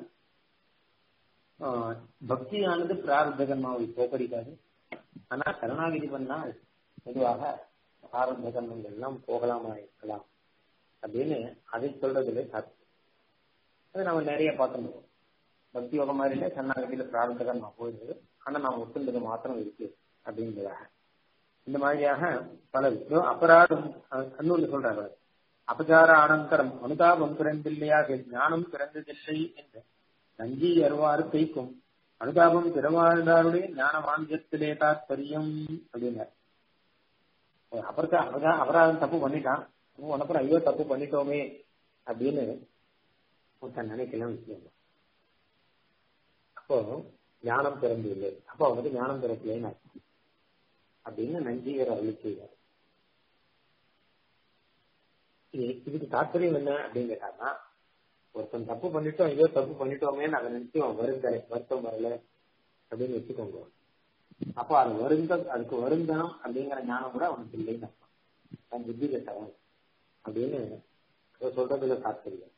பக்தியானது பிராரப்த கர்மாவை போக்கடிக்காது ஆனா சரணாகதி பண்ணால் பொதுவாக பிராரப்த கர்மங்கள் எல்லாம் போகலாமா இருக்கலாம் அப்படின்னு அதை சொல்றதுல தாற்பயம் அது நம்ம நிறைய பார்த்துருக்கோம் பக்தி யோகம் மாதிரி இல்லை சரணாகதியில பிராரப்த கர்மா போயிடுது ஆனா நாம் ஒத்துண்டது மாத்திரம் இருக்கு அப்படிங்கிறதாக இந்த மாதிரியாக பல விஷயம் அபராதம் இன்னொன்று சொல்றாரு அபச்சார ஆனந்தரம் அனுதாபம் பிறந்தில்லையாக ஞானம் பிறந்ததில்லை என்று நஞ்சி அருவாறு கைக்கும் அனுதாபம் பிறவாழ்ந்தாருடைய ஞான வாங்கியத்திலே தாற்பயம் அப்படின்னார் அப்புறத்த அபதா அபராதம் தப்பு பண்ணிட்டான் உனப்புறம் ஐயோ தப்பு பண்ணிட்டோமே அப்படின்னு ஒருத்தன் நினைக்கலாம் விஷயம் அப்போ ஞானம் பிறந்து இல்லை அப்போ அவனுக்கு ஞானம் பிறக்கலைன்னு அர்த்தம் அப்படின்னு நஞ்சீகர் அருளி செய்வார் இதுக்கு தாற்பயம் என்ன அப்படின்னு கேட்டாங்கன்னா ஒருத்தன் தப்பு பண்ணிட்டோம் ஐயோ தப்பு பண்ணிட்டோமே அதை நினைச்சு அவன் வருந்தலை வருத்தம் வரல அப்படின்னு வச்சுக்கோங்க அப்போ அது வருந்த அதுக்கு வருந்தனம் அப்படிங்கிற ஞானம் கூட அவனுக்கு இல்லைன்னு அர்த்தம் தன் புத்தி கட்டவன் அப்படின்னு சொல்றதுல தாற்பயம்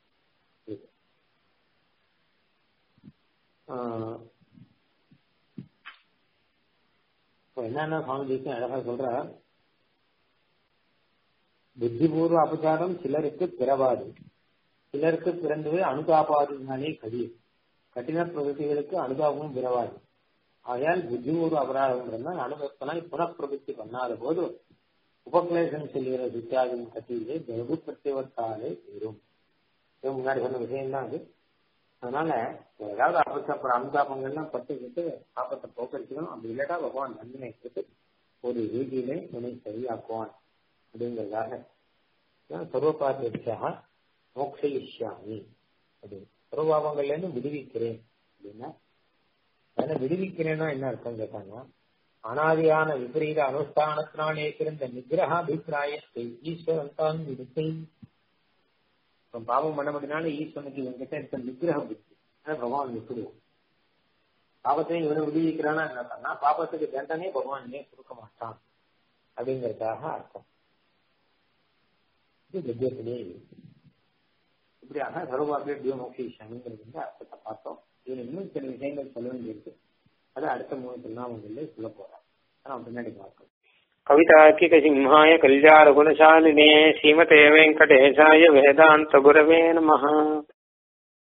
இப்போ என்னன்னா சுவாமி தேசியம் அழகா சொல்ற புத்திபூர்வ அபச்சாரம் சிலருக்கு பிறவாது சிலருக்கு பிறந்தது அனுதாபாதினாலே கடியும் கட்டின பிரகதிகளுக்கு அனுதாபமும் பிறவாது ஆகையால் புத்திபூர்வ அபராதம் அனுபவத்தனாய் புனப்பிரபுத்தி பண்ணாத போது உபக்லேசம் செல்கிற வித்தியாகம் கட்டியிலே வெகு பிரத்யவத்தாலே வரும் முன்னாடி சொன்ன விஷயம் தான் அது அதனால ஏதாவது அபச்சாப்பட அனுதாபங்கள்லாம் பட்டுக்கிட்டு பாப்பத்தை போக்கடிக்கணும் அப்படி இல்லாட்டா பகவான் தண்டனை கொடுத்து ஒரு ரீதியிலே உன்னை சரியாக்குவான் அப்படிங்கிறதாக சர்வபாத்தியாக மோக்ஷயிஷ்யாமி அப்படின்னு சர்வபாவங்கள்ல இருந்து விடுவிக்கிறேன் அப்படின்னா அதனால விடுவிக்கிறேன்னா என்ன அர்த்தம் கேட்டாங்க அனாதியான விபரீத அனுஷ்டானத்தினாலே பிறந்த நிகிரக அபிப்பிராயத்தை ஈஸ்வரன் தான் விடுத்தை பாவம் பண்ண முடினால ஈஸ்வரனுக்கு இவன் கிட்ட இருக்க நிகிரகம் இருக்கு பகவான் விட்டுடுவோம் பாவத்தையும் இவனை விடுவிக்கிறானா என்ன பாபத்துக்கு தண்டனை பகவான் ஏன் கொடுக்க மாட்டான் அப்படிங்கறதுக்காக அர்த்தம் இது கத்தியத்திலே இப்படியாக சர்வாபிய மோக்ஷிஷனுங்கிறது வந்து அர்த்தத்தை பார்த்தோம் இதுல இன்னும் சில விஷயங்கள் சொல்ல வேண்டியிருக்கு அது அடுத்த மூணு திருநாமங்களில் சொல்ல போறோம் ஆனா பின்னாடி பார்க்கலாம் कवितार्किकसिंहाय कल्याणगुणशालिने श्रीमते वेङ्कटेशाय वेदान्तगुरवे नमः